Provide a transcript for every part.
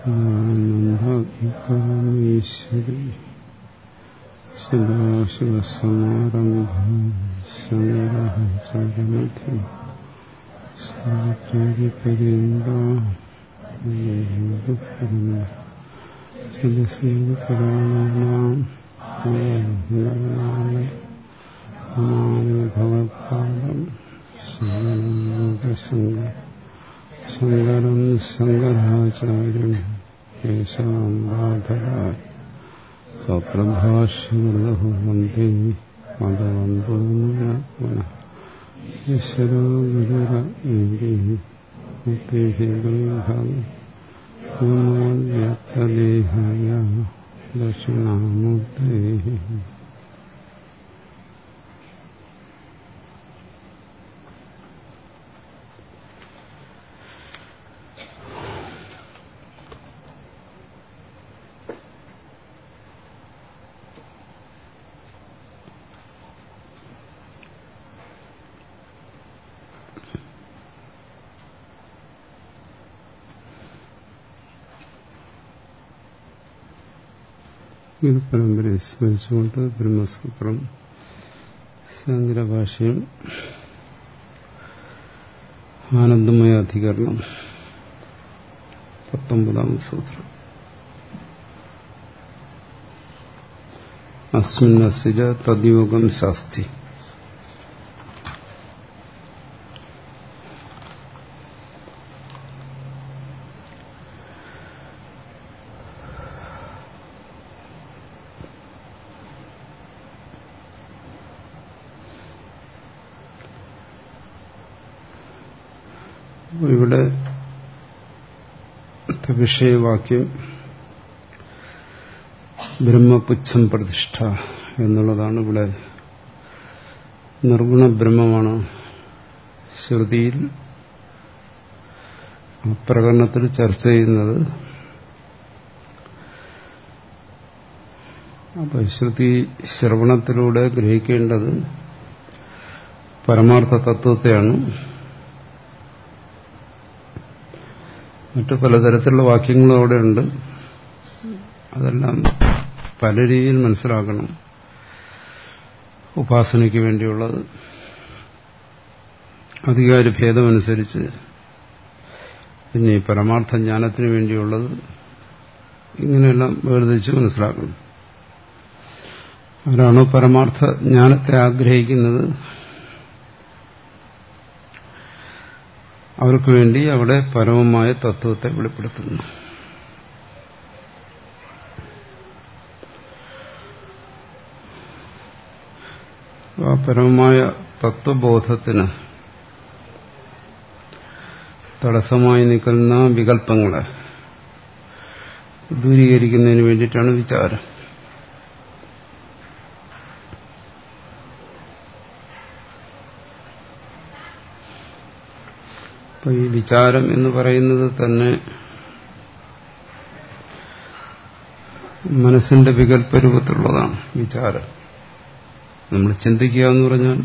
സദാനന്ദീശ്വരി സദാശിവസമാരംഭ ശങ്കരചരമധ്യം സ്വാചാര്യപര്യന്ത സദസ്യപുരാണാം ഭഗവത്പാദം ശങ്കരം ശങ്കരം ശങ്കരാചാര്യം കേശവാംബാധരായ സ്വപ്രഭാഷ്യമൃതഹു വന്ദേ മതവന്തോ പുനഃ ഈശ്വരോ ഗുരുരേഭാഗോന്യക്തദേഹായ ദക്ഷിണാമൂർത്തേ ഗുരുപരമ്പരയെ സ്മരിച്ചുകൊണ്ട് ബ്രഹ്മസൂത്രം ശങ്കരഭാഷ്യം ആനന്ദമയ അധികരണം പത്തൊമ്പതാം സൂത്രം അസ്മിന്നസിജ തദ്യോഗം ശാസ്തി ഇവിടെ വിഷയവാക്യം ബ്രഹ്മപുച്ഛം പ്രതിഷ്ഠ എന്നുള്ളതാണ് ഇവിടെ നിർഗുണ ബ്രഹ്മമാണ് ശ്രുതിയിൽ പ്രകടനത്തിൽ ചർച്ച ചെയ്യുന്നത് അപ്പൊ ശ്രുതി ശ്രവണത്തിലൂടെ ഗ്രഹിക്കേണ്ടത് പരമാർത്ഥ തത്വത്തെയാണ് മറ്റു പലതരത്തിലുള്ള വാക്യങ്ങളും അവിടെ ഉണ്ട് അതെല്ലാം പല രീതിയിൽ മനസ്സിലാക്കണം ഉപാസനയ്ക്ക് വേണ്ടിയുള്ളത് അധികാര ഭേദമനുസരിച്ച് പിന്നെ ഈ പരമാർത്ഥ ജ്ഞാനത്തിന് വേണ്ടിയുള്ളത് ഇങ്ങനെയെല്ലാം വേർതിരിച്ച് മനസ്സിലാക്കണം ആരാണോ പരമാർത്ഥ ജ്ഞാനത്തെ ആഗ്രഹിക്കുന്നത് അവർക്ക് വേണ്ടി അവിടെ പരമമായ തത്വത്തെ വെളിപ്പെടുത്തുന്നു ആ പരമമായ തത്വബോധത്തിന് തടസ്സമായി നിൽക്കുന്ന വികല്പങ്ങളെ ദൂരീകരിക്കുന്നതിന് വേണ്ടിയിട്ടാണ് വിചാരം അപ്പൊ ഈ വിചാരം എന്ന് പറയുന്നത് തന്നെ മനസ്സിന്റെ വികല്പരൂപത്തിലുള്ളതാണ് വിചാരം നമ്മൾ ചിന്തിക്കുക എന്ന് പറഞ്ഞാൽ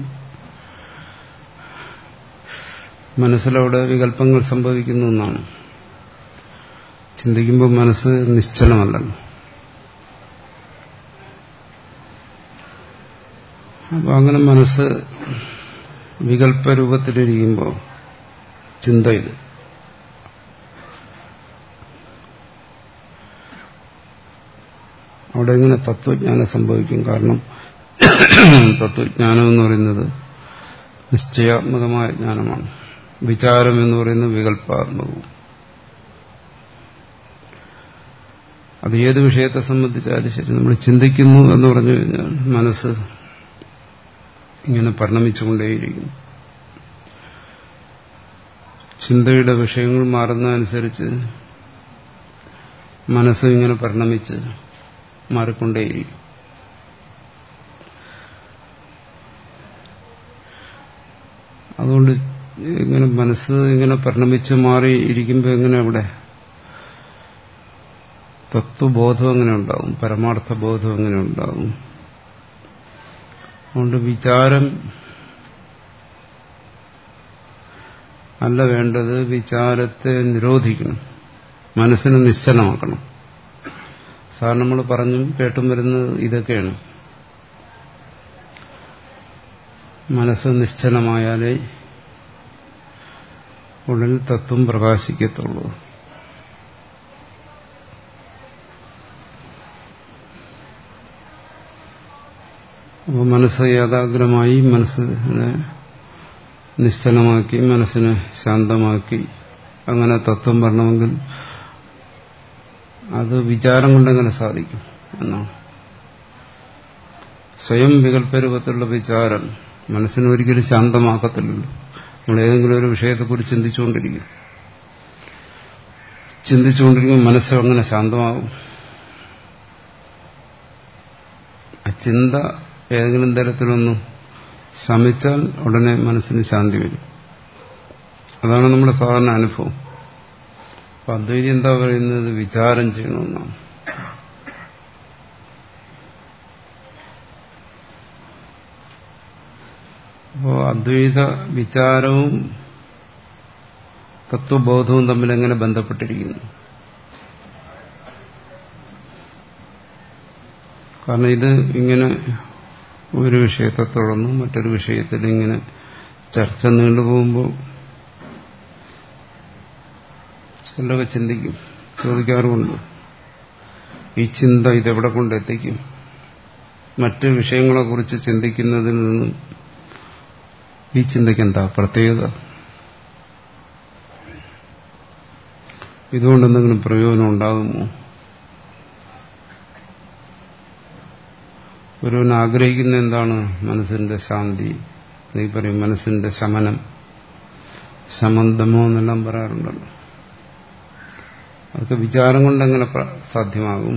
മനസ്സിലവിടെ വികല്പങ്ങൾ സംഭവിക്കുന്ന ഒന്നാണ് ചിന്തിക്കുമ്പോൾ മനസ്സ് നിശ്ചലമല്ലല്ലോ അപ്പൊ അങ്ങനെ മനസ്സ് വികല്പരൂപത്തിലിരിക്കുമ്പോൾ ചിന്തയിൽ അവിടെ എങ്ങനെ തത്വജ്ഞാനം സംഭവിക്കും കാരണം തത്വജ്ഞാനം എന്ന് പറയുന്നത് നിശ്ചയാത്മകമായ ജ്ഞാനമാണ് വിചാരം എന്ന് പറയുന്നത് വികല്പാത്മകവും അത് ഏത് വിഷയത്തെ സംബന്ധിച്ചാലും ശരി നമ്മൾ ചിന്തിക്കുന്നു എന്ന് പറഞ്ഞു കഴിഞ്ഞാൽ മനസ്സ് ഇങ്ങനെ പരിണമിച്ചുകൊണ്ടേയിരിക്കുന്നു ചിന്തയുടെ വിഷയങ്ങൾ മാറുന്നതനുസരിച്ച് മനസ്സ് ഇങ്ങനെ പരിണമിച്ച് മാറിക്കൊണ്ടേയിരിക്കും അതുകൊണ്ട് ഇങ്ങനെ മനസ്സ് ഇങ്ങനെ പരിണമിച്ച് മാറി ഇരിക്കുമ്പോൾ എങ്ങനെ അവിടെ തത്വബോധം എങ്ങനെ ഉണ്ടാവും പരമാർത്ഥ ബോധം എങ്ങനെ ഉണ്ടാവും അതുകൊണ്ട് വിചാരം അല്ല വേണ്ടത് വിചാരത്തെ നിരോധിക്കണം മനസ്സിനെ നിശ്ചലമാക്കണം സാർ നമ്മൾ പറഞ്ഞും കേട്ടും വരുന്നത് ഇതൊക്കെയാണ് മനസ്സ് നിശ്ചലമായാലേ ഉള്ളിൽ തത്വം പ്രകാശിക്കത്തുള്ളൂ അപ്പോൾ മനസ്സ് ഏകാഗ്രമായി മനസ്സിനെ നിശ്ചലമാക്കി മനസ്സിനെ ശാന്തമാക്കി അങ്ങനെ തത്വം വരണമെങ്കിൽ അത് വിചാരം കൊണ്ടെങ്ങനെ സാധിക്കും എന്നാണ് സ്വയം വികല്പരൂപത്തിലുള്ള വിചാരം മനസ്സിനെ ഒരിക്കലും ശാന്തമാക്കത്തില്ലല്ലോ നമ്മൾ ഏതെങ്കിലും ഒരു വിഷയത്തെക്കുറിച്ച് ചിന്തിച്ചുകൊണ്ടിരിക്കും ചിന്തിച്ചുകൊണ്ടിരിക്കുമ്പോൾ മനസ്സ് അങ്ങനെ ശാന്തമാകും ആ ചിന്ത ഏതെങ്കിലും തരത്തിലൊന്നും ശമിച്ചാൽ ഉടനെ മനസ്സിന് ശാന്തി വരും അതാണ് നമ്മുടെ സാധാരണ അനുഭവം അപ്പൊ അദ്വൈതി എന്താ പറയുന്നത് വിചാരം ചെയ്യണമെന്നാണ് അപ്പോ അദ്വൈത വിചാരവും തത്വബോധവും തമ്മിൽ എങ്ങനെ ബന്ധപ്പെട്ടിരിക്കുന്നു കാരണം ഇത് ഇങ്ങനെ ഒരു വിഷയത്തെ തുടർന്ന് മറ്റൊരു വിഷയത്തിൽ ഇങ്ങനെ ചർച്ച നീണ്ടുപോകുമ്പോൾ ചിലരൊക്കെ ചിന്തിക്കും ചോദിക്കാറുമുണ്ട് ഈ ചിന്ത ഇതെവിടെ കൊണ്ടെത്തിക്കും മറ്റ് വിഷയങ്ങളെക്കുറിച്ച് ചിന്തിക്കുന്നതിൽ നിന്നും ഈ ചിന്തയ്ക്ക് എന്താ പ്രത്യേകത ഇതുകൊണ്ട് എന്തെങ്കിലും പ്രയോജനം ഉണ്ടാകുമോ ഒരുവൻ ആഗ്രഹിക്കുന്ന എന്താണ് മനസ്സിന്റെ ശാന്തി നീ പറയും മനസ്സിന്റെ ശമനം ശമന്തമോ എന്നെല്ലാം പറയാറുണ്ടല്ലോ അതൊക്കെ വിചാരം കൊണ്ടെങ്ങനെ സാധ്യമാകും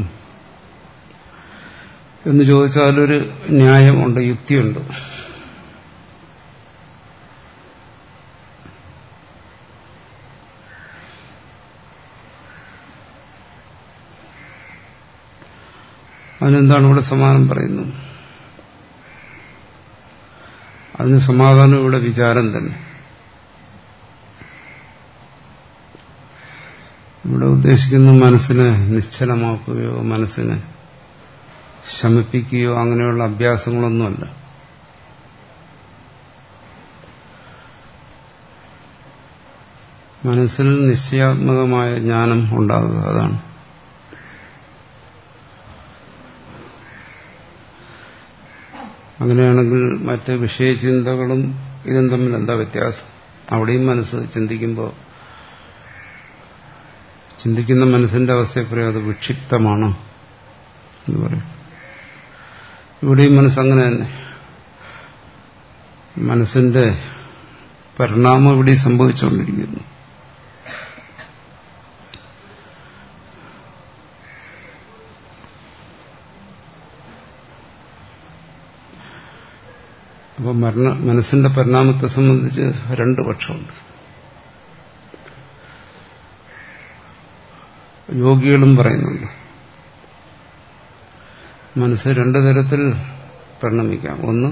എന്ന് ചോദിച്ചാലൊരു ന്യായമുണ്ട് യുക്തിയുണ്ട് അതിനെന്താണ് ഇവിടെ സമാധാനം പറയുന്നത് അതിന് സമാധാനം ഇവിടെ വിചാരം തന്നെ ഇവിടെ ഉദ്ദേശിക്കുന്ന മനസ്സിനെ നിശ്ചലമാക്കുകയോ മനസ്സിനെ ശമിപ്പിക്കുകയോ അങ്ങനെയുള്ള അഭ്യാസങ്ങളൊന്നുമല്ല മനസ്സിൽ നിശ്ചയാത്മകമായ ജ്ഞാനം ഉണ്ടാകുക അതാണ് അങ്ങനെയാണെങ്കിൽ മറ്റ് വിഷയചിന്തകളും ഇതും തമ്മിൽ എന്താ വ്യത്യാസം അവിടെയും മനസ്സ് ചിന്തിക്കുമ്പോൾ ചിന്തിക്കുന്ന മനസ്സിന്റെ അവസ്ഥയെ പറയും അത് വിക്ഷിപ്തമാണ് എന്ന് പറയും ഇവിടെയും മനസ്സങ്ങനെ തന്നെ മനസ്സിന്റെ പരിണാമം ഇവിടെ സംഭവിച്ചുകൊണ്ടിരിക്കുന്നു അപ്പോൾ മരണ മനസ്സിന്റെ പരിണാമത്തെ സംബന്ധിച്ച് രണ്ട് പക്ഷമുണ്ട് യോഗികളും പറയുന്നുണ്ട് മനസ്സ് രണ്ടു തരത്തിൽ പരിണമിക്കാം ഒന്ന്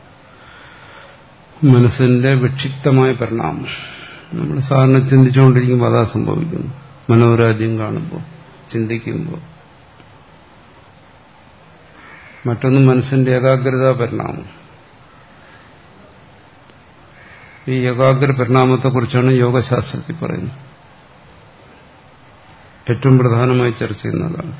മനസ്സിന്റെ വിക്ഷിപ്തമായ പരിണാമം നമ്മൾ സാധാരണ ചിന്തിച്ചുകൊണ്ടിരിക്കുമ്പോൾ അതാ സംഭവിക്കുന്നു മനോരാജ്യം കാണുമ്പോൾ ചിന്തിക്കുമ്പോൾ മറ്റൊന്ന് മനസ്സിന്റെ ഏകാഗ്രതാ പരിണാമം ഈ ഏകാഗ്ര പരിണാമത്തെക്കുറിച്ചാണ് യോഗശാസ്ത്രത്തിൽ പറയുന്നത് ഏറ്റവും പ്രധാനമായി ചർച്ച ചെയ്യുന്നതാണ്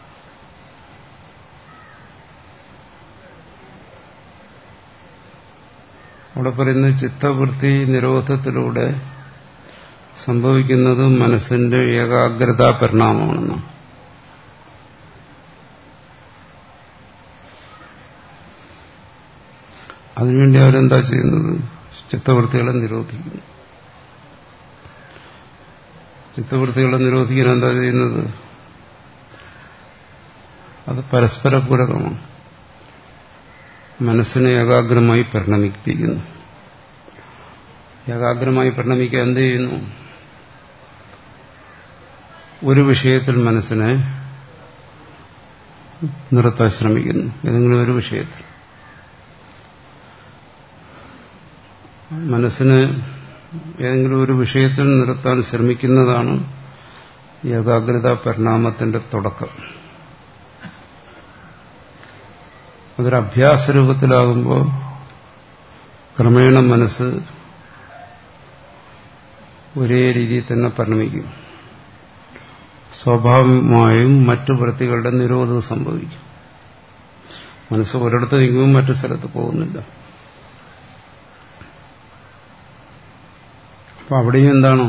അവിടെ പറയുന്നത് ചിത്തവൃത്തി നിരോധത്തിലൂടെ സംഭവിക്കുന്നത് മനസ്സിന്റെ ഏകാഗ്രതാ പരിണാമമാണെന്ന് അതിനുവേണ്ടി അവരെന്താ ചെയ്യുന്നത് ചിത്തവൃത്തികളെ നിരോധിക്കുന്നു ചിത്തവൃത്തികളെ നിരോധിക്കാൻ എന്താ ചെയ്യുന്നത് അത് പരസ്പര പൂരകമാണ് മനസ്സിനെ ഏകാഗ്രമായി പരിണമിപ്പിക്കുന്നു ഏകാഗ്രമായി പരിണമിക്കാൻ എന്ത് ചെയ്യുന്നു ഒരു വിഷയത്തിൽ മനസ്സിനെ നിർത്താൻ ശ്രമിക്കുന്നു ഏതെങ്കിലും ഒരു വിഷയത്തിൽ മനസ്സിനെ ഏതെങ്കിലും ഒരു വിഷയത്തിൽ നിർത്താൻ ശ്രമിക്കുന്നതാണ് ഏകാഗ്രത പരിണാമത്തിന്റെ തുടക്കം അതൊരു അഭ്യാസ രൂപത്തിലാകുമ്പോൾ ക്രമേണ മനസ്സ് ഒരേ രീതിയിൽ തന്നെ പരിണമിക്കും സ്വാഭാവികമായും മറ്റു വൃത്തികളുടെ നിരോധം സംഭവിക്കും മനസ്സ് ഒരിടത്ത് നിൽക്കുമ്പോൾ മറ്റു സ്ഥലത്ത് പോകുന്നില്ല അപ്പൊ അവിടെയും എന്താണ്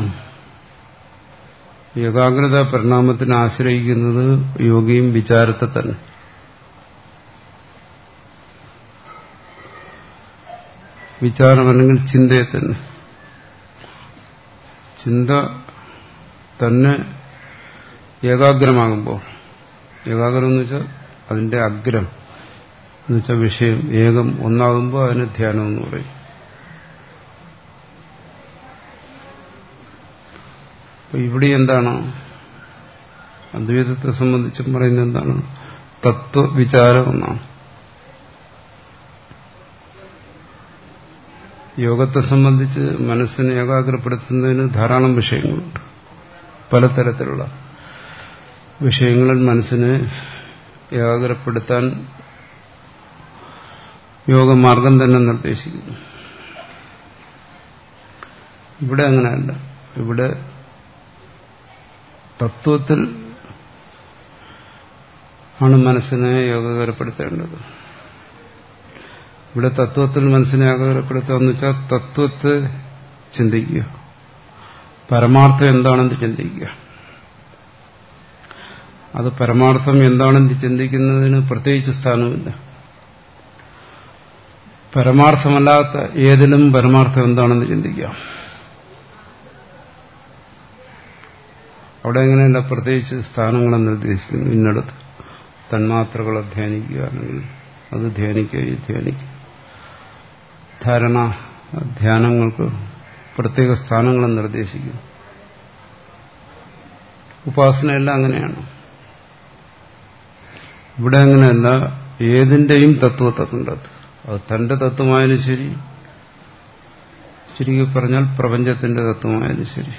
ഏകാഗ്രത പരിണാമത്തിന് ആശ്രയിക്കുന്നത് യോഗിയും വിചാരത്തെ തന്നെ വിചാരം അല്ലെങ്കിൽ ചിന്തയെ തന്നെ ചിന്ത തന്നെ ഏകാഗ്രമാകുമ്പോൾ ഏകാഗ്രം എന്ന് വെച്ചാൽ അതിന്റെ അഗ്രം എന്ന് വെച്ചാൽ വിഷയം ഏകം ഒന്നാകുമ്പോൾ അതിന് ധ്യാനം എന്ന് പറയും അപ്പൊ ഇവിടെ എന്താണ് അദ്വൈതത്തെ സംബന്ധിച്ചും പറയുന്നത് എന്താണ് തത്വവിചാരം എന്നാണ് യോഗത്തെ സംബന്ധിച്ച് മനസ്സിനെ ഏകാഗ്രപ്പെടുത്തുന്നതിന് ധാരാളം വിഷയങ്ങളുണ്ട് പലതരത്തിലുള്ള വിഷയങ്ങളിൽ മനസ്സിനെ ഏകാഗ്രപ്പെടുത്താൻ യോഗമാർഗം തന്നെ നിർദ്ദേശിക്കുന്നു ഇവിടെ അങ്ങനെയല്ല ഇവിടെ തത്വത്തിൽ ആണ് മനസ്സിനെ യോഗകരപ്പെടുത്തേണ്ടത് ഇവിടെ തത്വത്തിൽ മനസ്സിനെ ഏകാഗ്രപ്പെടുത്തുക എന്ന് വെച്ചാൽ തത്വത്തെ ചിന്തിക്കുക പരമാർത്ഥം എന്താണെന്ന് ചിന്തിക്കുക അത് പരമാർത്ഥം എന്താണെന്ന് ചിന്തിക്കുന്നതിന് പ്രത്യേകിച്ച് സ്ഥാനമില്ല പരമാർത്ഥമല്ലാത്ത ഏതിലും പരമാർത്ഥം എന്താണെന്ന് ചിന്തിക്കാം അവിടെ എങ്ങനെയല്ല പ്രത്യേകിച്ച് സ്ഥാനങ്ങളെ നിർദ്ദേശിക്കുന്നു ഇന്നടത്ത് തന്മാത്രകളെ ധ്യാനിക്കുക അല്ലെങ്കിൽ അത് ധ്യാനിക്കുക ഈ ധ്യാനിക്കുക ധാരണ ധ്യാനങ്ങൾക്ക് പ്രത്യേക സ്ഥാനങ്ങളെ നിർദ്ദേശിക്കുന്നു ഉപാസനയെല്ലാം അങ്ങനെയാണ് ഇവിടെ അങ്ങനെയല്ല ഏതിന്റെയും തത്വത്തെ കണ്ടെത്തുക അത് തന്റെ തത്വമായാലും ശരി ശരിക്കും പറഞ്ഞാൽ പ്രപഞ്ചത്തിന്റെ തത്വമായാലും ശരി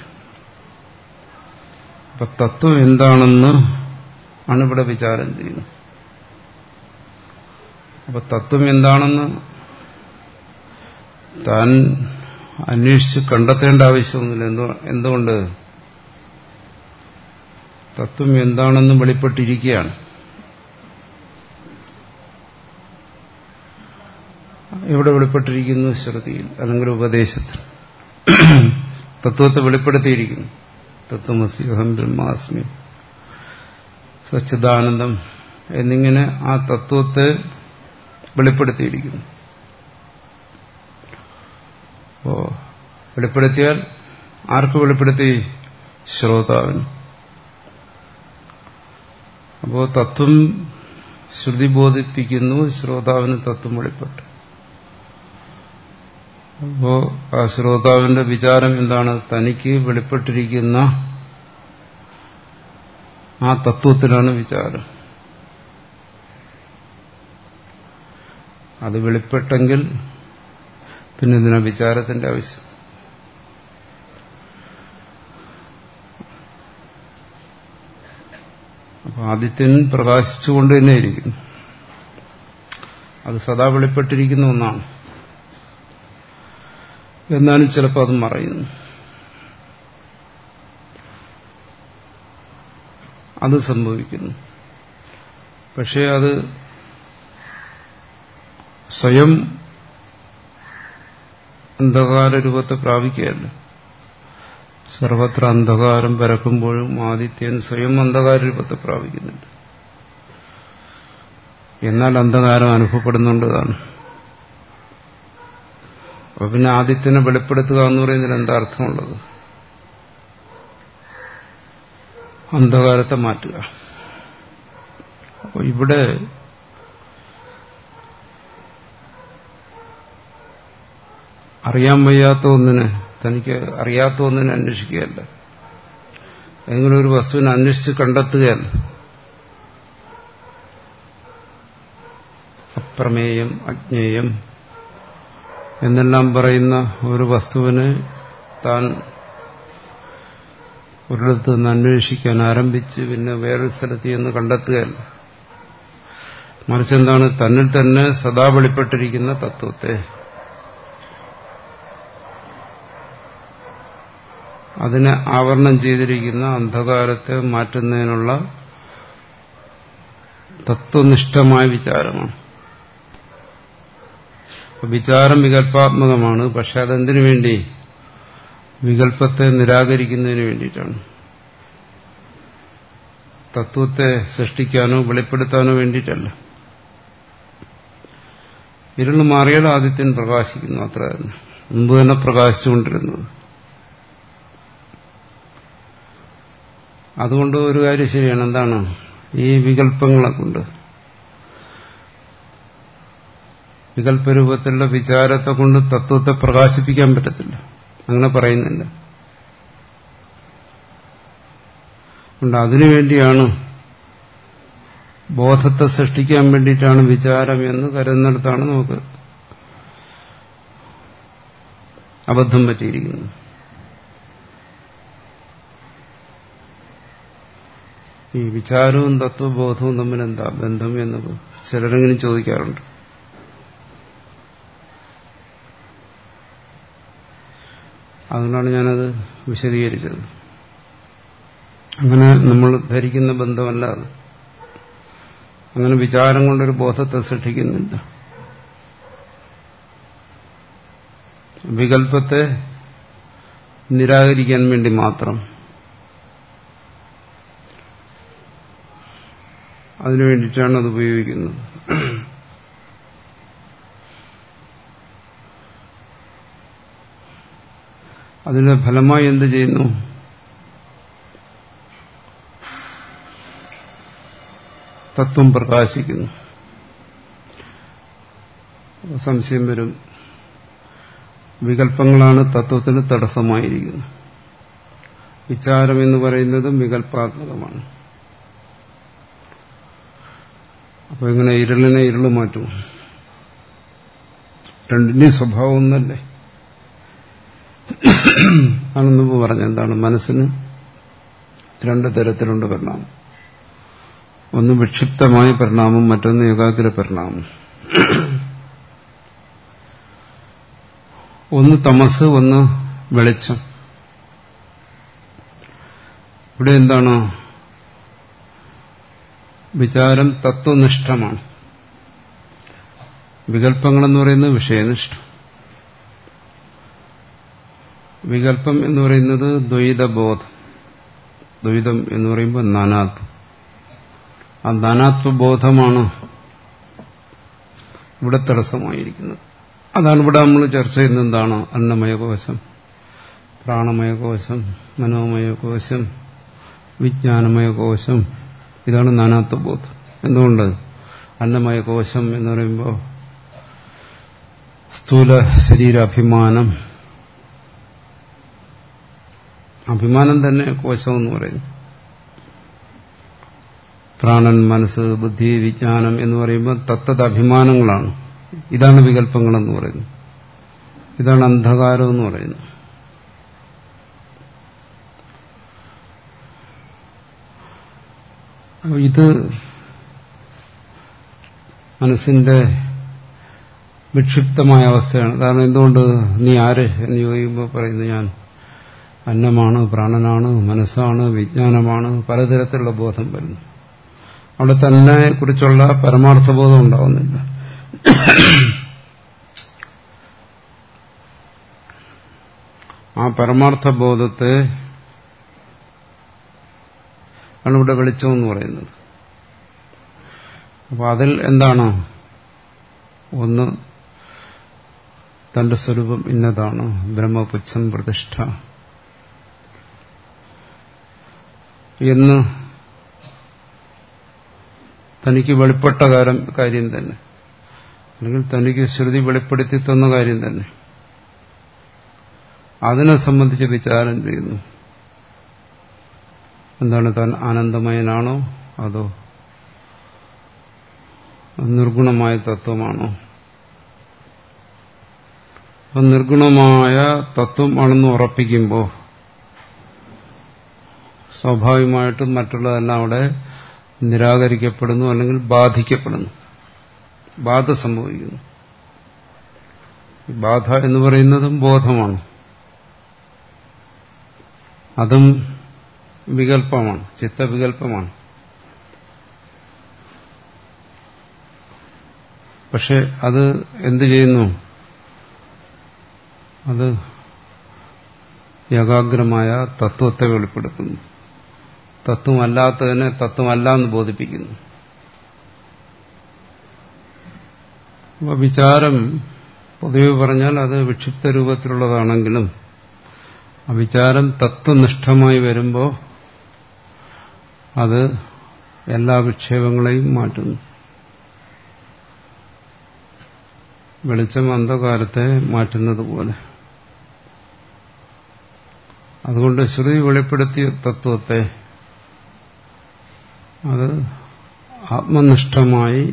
അപ്പൊ തത്വം എന്താണെന്ന് ആണ് ഇവിടെ വിചാരം ചെയ്യുന്നത് അപ്പൊ തത്വം എന്താണെന്ന് താൻ അന്വേഷിച്ച് കണ്ടെത്തേണ്ട ആവശ്യമൊന്നുമില്ല എന്തോ എന്തുകൊണ്ട് തത്വം എന്താണെന്ന് വെളിപ്പെട്ടിരിക്കുകയാണ് എവിടെ വെളിപ്പെട്ടിരിക്കുന്നു ശ്രുതിയിൽ അല്ലെങ്കിൽ ഉപദേശത്തിൽ തത്വത്തെ വെളിപ്പെടുത്തിയിരിക്കുന്നു തത്വമസി അഹം ബ്രഹ്മാസ്മി സച്ചിദാനന്ദം എന്നിങ്ങനെ ആ തത്വത്തെ വെളിപ്പെടുത്തിയിരിക്കുന്നു അപ്പോ വെളിപ്പെടുത്തിയാൽ ആർക്ക് വെളിപ്പെടുത്തി ശ്രോതാവിന് അപ്പോ തത്വം ശ്രുതി ബോധിപ്പിക്കുന്നു ശ്രോതാവിന് തത്വം വെളിപ്പെട്ടു അപ്പോ ആ ശ്രോതാവിന്റെ വിചാരം എന്താണ് തനിക്ക് വെളിപ്പെട്ടിരിക്കുന്ന ആ തത്വത്തിലാണ് വിചാരം അത് വെളിപ്പെട്ടെങ്കിൽ പിന്നെ ഇതിനാ വിചാരത്തിന്റെ ആവശ്യം അപ്പൊ ആദിത്യൻ പ്രകാശിച്ചുകൊണ്ട് തന്നെ ഇരിക്കുന്നു അത് സദാ വെളിപ്പെട്ടിരിക്കുന്ന ഒന്നാണ് എന്നാലും ചിലപ്പോൾ അത് മറയുന്നു അത് സംഭവിക്കുന്നു പക്ഷേ അത് സ്വയം അന്ധകാര രൂപത്തെ പ്രാപിക്കുകയല്ല സർവത്ര അന്ധകാരം പരക്കുമ്പോഴും ആദിത്യൻ സ്വയം അന്ധകാര രൂപത്തെ പ്രാപിക്കുന്നുണ്ട് എന്നാൽ അന്ധകാരം അനുഭവപ്പെടുന്നുണ്ട് താനും അപ്പൊ പിന്നെ ആദിത്യനെ വെളിപ്പെടുത്തുക എന്ന് പറയുന്നതിൽ എന്താ അർത്ഥമുള്ളത് അന്ധകാരത്തെ മാറ്റുക അപ്പോൾ ഇവിടെ അറിയാൻ വയ്യാത്ത ഒന്നിനെ തനിക്ക് അറിയാത്ത ഒന്നിനെ അന്വേഷിക്കുകയല്ല ഏതെങ്കിലും ഒരു വസ്തുവിനെ അന്വേഷിച്ച് കണ്ടെത്തുകയല്ല അപ്രമേയം അജ്ഞേയം എന്നെല്ലാം പറയുന്ന ഒരു വസ്തുവിന് താൻ ഒരിടത്ത് നിന്ന് അന്വേഷിക്കാൻ ആരംഭിച്ച് പിന്നെ വേറൊരു സ്ഥലത്ത് ചെന്ന് കണ്ടെത്തുകയല്ല മറിച്ച് എന്താണ് തന്നിൽ തന്നെ സദാ വെളിപ്പെട്ടിരിക്കുന്ന തത്വത്തെ അതിനെ ആവരണം ചെയ്തിരിക്കുന്ന അന്ധകാരത്തെ മാറ്റുന്നതിനുള്ള തത്വനിഷ്ഠമായ വിചാരമാണ് വിചാരം വികല്പാത്മകമാണ് പക്ഷെ അതെന്തിനു വേണ്ടി വികല്പത്തെ നിരാകരിക്കുന്നതിന് വേണ്ടിയിട്ടാണ് തത്വത്തെ സൃഷ്ടിക്കാനോ വെളിപ്പെടുത്താനോ വേണ്ടിയിട്ടല്ല ഇരുൾ മാറിയാൽ ആദിത്യൻ പ്രകാശിക്കുന്നു അത്ര തന്നെ മുമ്പ് തന്നെ പ്രകാശിച്ചുകൊണ്ടിരുന്നത് അതുകൊണ്ട് ഒരു കാര്യം ശരിയാണ് എന്താണ് ഈ വികല്പങ്ങളെ കൊണ്ട് വികല്പരൂപത്തിലുള്ള വിചാരത്തെ കൊണ്ട് തത്വത്തെ പ്രകാശിപ്പിക്കാൻ പറ്റത്തില്ല അങ്ങനെ പറയുന്നില്ല അതുകൊണ്ട് അതിനുവേണ്ടിയാണ് ബോധത്തെ സൃഷ്ടിക്കാൻ വേണ്ടിയിട്ടാണ് വിചാരം എന്ന് കരുതുന്നിടത്താണ് നമുക്ക് അബദ്ധം പറ്റിയിരിക്കുന്നത് ഈ വിചാരവും തത്വബോധവും തമ്മിൽ എന്താ ബന്ധം എന്ന് ചിലരെങ്കിലും ചോദിക്കാറുണ്ട് അതുകൊണ്ടാണ് ഞാനത് വിശദീകരിച്ചത് അങ്ങനെ നമ്മൾ ധരിക്കുന്ന ബന്ധമല്ല അത് അങ്ങനെ വിചാരം കൊണ്ടൊരു ബോധത്തെ സൃഷ്ടിക്കുന്നില്ല വികല്പത്തെ നിരാകരിക്കാൻ വേണ്ടി മാത്രം അതിനു വേണ്ടിയിട്ടാണ് അത് ഉപയോഗിക്കുന്നത് അതിന്റെ ഫലമായി എന്ത് ചെയ്യുന്നു തത്വം പ്രകാശിക്കുന്നു സംശയം വരും വികല്പങ്ങളാണ് തത്വത്തിന് തടസ്സമായിരിക്കുന്നത് വിചാരം എന്ന് പറയുന്നതും വികല്പാത്മകമാണ് അപ്പൊ ഇങ്ങനെ ഇരുളിനെ ഇരുള് മാറ്റും രണ്ടിന്റെയും സ്വഭാവം ഒന്നല്ലേ ആണ് മുമ്പ് പറഞ്ഞ എന്താണ് മനസ്സിന് രണ്ട് തരത്തിലുണ്ട് പരിണാമം ഒന്ന് വിക്ഷിപ്തമായ പരിണാമം മറ്റൊന്ന് ഏകാഗ്ര പരിണാമം ഒന്ന് തമസ് ഒന്ന് വെളിച്ചം ഇവിടെ എന്താണ് വിചാരം തത്വനിഷ്ഠമാണ് വികല്പങ്ങളെന്ന് പറയുന്നത് വിഷയനിഷ്ഠം വികല്പം എന്ന് പറയുന്നത് ദ്വൈതബോധം ദ്വൈതം എന്ന് പറയുമ്പോൾ നാനാത്വം ആ നാനാത്വബോധമാണ് ഇവിടെ തടസ്സമായിരിക്കുന്നത് അതാണ് ഇവിടെ നമ്മൾ ചർച്ച ചെയ്യുന്നത് എന്താണ് അന്നമയകോശം പ്രാണമയകോശം മനോമയകോശം വിജ്ഞാനമയകോശം ഇതാണ് നാനാത്വബോധം എന്തുകൊണ്ട് അന്നമയകോശം എന്ന് പറയുമ്പോൾ സ്ഥൂല ശരീരാഭിമാനം അഭിമാനം തന്നെ കോശം എന്ന് പറയുന്നു പ്രാണൻ മനസ്സ് ബുദ്ധി വിജ്ഞാനം എന്ന് പറയുമ്പോൾ തത്തത് അഭിമാനങ്ങളാണ് ഇതാണ് വികല്പങ്ങളെന്ന് പറയുന്നത് ഇതാണ് അന്ധകാരം എന്ന് പറയുന്നത് ഇത് മനസ്സിന്റെ വിക്ഷിപ്തമായ അവസ്ഥയാണ് കാരണം എന്തുകൊണ്ട് നീ ആര് എന്ന് ചോദിക്കുമ്പോൾ പറയുന്നു ഞാൻ അന്നമാണ് പ്രാണനാണ് മനസ്സാണ് വിജ്ഞാനമാണ് പലതരത്തിലുള്ള ബോധം വരുന്നു അവിടെ തന്നെ കുറിച്ചുള്ള പരമാർത്ഥബോധം ഉണ്ടാവുന്നില്ല ആ പരമാർത്ഥബോധത്തെ ആണ് ഇവിടെ വെളിച്ചമെന്ന് പറയുന്നത് അപ്പൊ അതിൽ എന്താണ് ഒന്ന് തന്റെ സ്വരൂപം ഇന്നതാണ് ബ്രഹ്മപുച്ഛം പ്രതിഷ്ഠ എന്ന് തനിക്ക് വെളിപ്പെട്ട കാര്യം കാര്യം തന്നെ അല്ലെങ്കിൽ തനിക്ക് ശ്രുതി വെളിപ്പെടുത്തി തന്ന കാര്യം തന്നെ അതിനെ സംബന്ധിച്ച് വിചാരം ചെയ്യുന്നു എന്താണ് താൻ ആനന്ദമയനാണോ അതോ നിർഗുണമായ തത്വമാണോ അപ്പം നിർഗുണമായ തത്വം ആണെന്ന് ഉറപ്പിക്കുമ്പോൾ സ്വാഭാവികമായിട്ടും മറ്റുള്ളതെല്ലാം അവിടെ നിരാകരിക്കപ്പെടുന്നു അല്ലെങ്കിൽ ബാധിക്കപ്പെടുന്നു ബാധ സംഭവിക്കുന്നു ബാധ എന്ന് പറയുന്നതും ബോധമാണ് അതും വികല്പമാണ് ചിത്തവികല്പമാണ് പക്ഷെ അത് എന്തു ചെയ്യുന്നു അത് ഏകാഗ്രമായ തത്വത്തെ വെളിപ്പെടുത്തുന്നു തത്വമല്ലാത്തതിനെ തത്വമല്ല എന്ന് ബോധിപ്പിക്കുന്നു അപ്പോൾ വിചാരം പൊതുവെ പറഞ്ഞാൽ അത് വിക്ഷിപ്ത രൂപത്തിലുള്ളതാണെങ്കിലും ആ വിചാരം തത്വനിഷ്ഠമായി വരുമ്പോൾ അത് എല്ലാ വിക്ഷേപങ്ങളെയും മാറ്റുന്നു വെളിച്ചം അന്ധകാരത്തെ മാറ്റുന്നത് പോലെ അതുകൊണ്ട് ശ്രുതി വെളിപ്പെടുത്തിയ തത്വത്തെ അത് ആത്മനിഷ്ഠമായി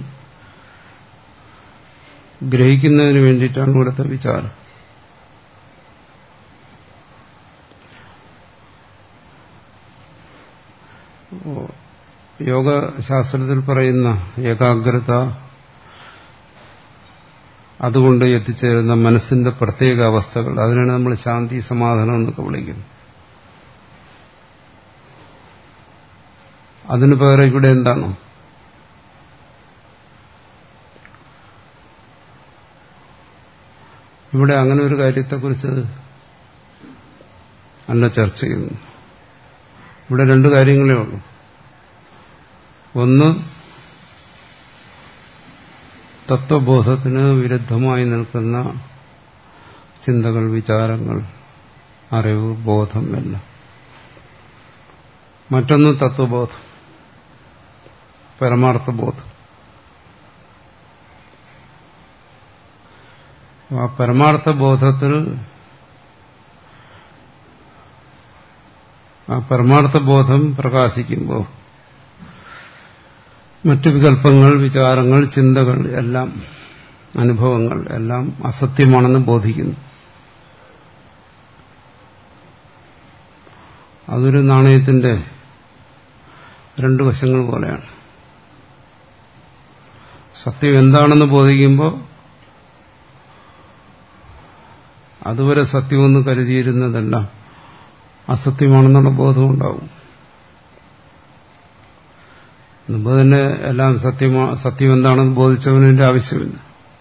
ഗ്രഹിക്കുന്നതിന് വേണ്ടിയിട്ടാണ് ഇവിടുത്തെ വിചാരം യോഗശാസ്ത്രത്തിൽ പറയുന്ന ഏകാഗ്രത അതുകൊണ്ട് എത്തിച്ചേരുന്ന മനസ്സിന്റെ പ്രത്യേക അവസ്ഥകൾ അതിനാണ് നമ്മൾ ശാന്തി സമാധാനം എന്നൊക്കെ വിളിക്കുന്നത് അതിന് പകരം ഇവിടെ എന്താണ് ഇവിടെ അങ്ങനെ ഒരു കാര്യത്തെക്കുറിച്ച് അല്ല ചർച്ച ചെയ്യുന്നു ഇവിടെ രണ്ട് കാര്യങ്ങളേ ഉള്ളൂ ഒന്ന് തത്വബോധത്തിന് വിരുദ്ധമായി നിൽക്കുന്ന ചിന്തകൾ വിചാരങ്ങൾ അറിവ് ബോധം എല്ലാം മറ്റൊന്ന് തത്വബോധം പരമാർത്ഥബോധം ആ പരമാർത്ഥബോധത്തിൽ ആ പരമാർത്ഥബോധം പ്രകാശിക്കുമ്പോൾ മറ്റു വികല്പങ്ങൾ വിചാരങ്ങൾ ചിന്തകൾ എല്ലാം അനുഭവങ്ങൾ എല്ലാം അസത്യമാണെന്ന് ബോധിക്കുന്നു അതൊരു നാണയത്തിന്റെ രണ്ടു വശങ്ങൾ പോലെയാണ് സത്യം എന്താണെന്ന് ബോധിക്കുമ്പോൾ അതുവരെ സത്യമെന്ന് കരുതിയിരുന്നതെല്ലാം അസത്യമാണെന്നുള്ള ബോധമുണ്ടാവും മുമ്പ് തന്നെ എല്ലാം സത്യമാ സത്യം എന്താണെന്ന് ബോധിച്ചവനെ ആവശ്യമില്ല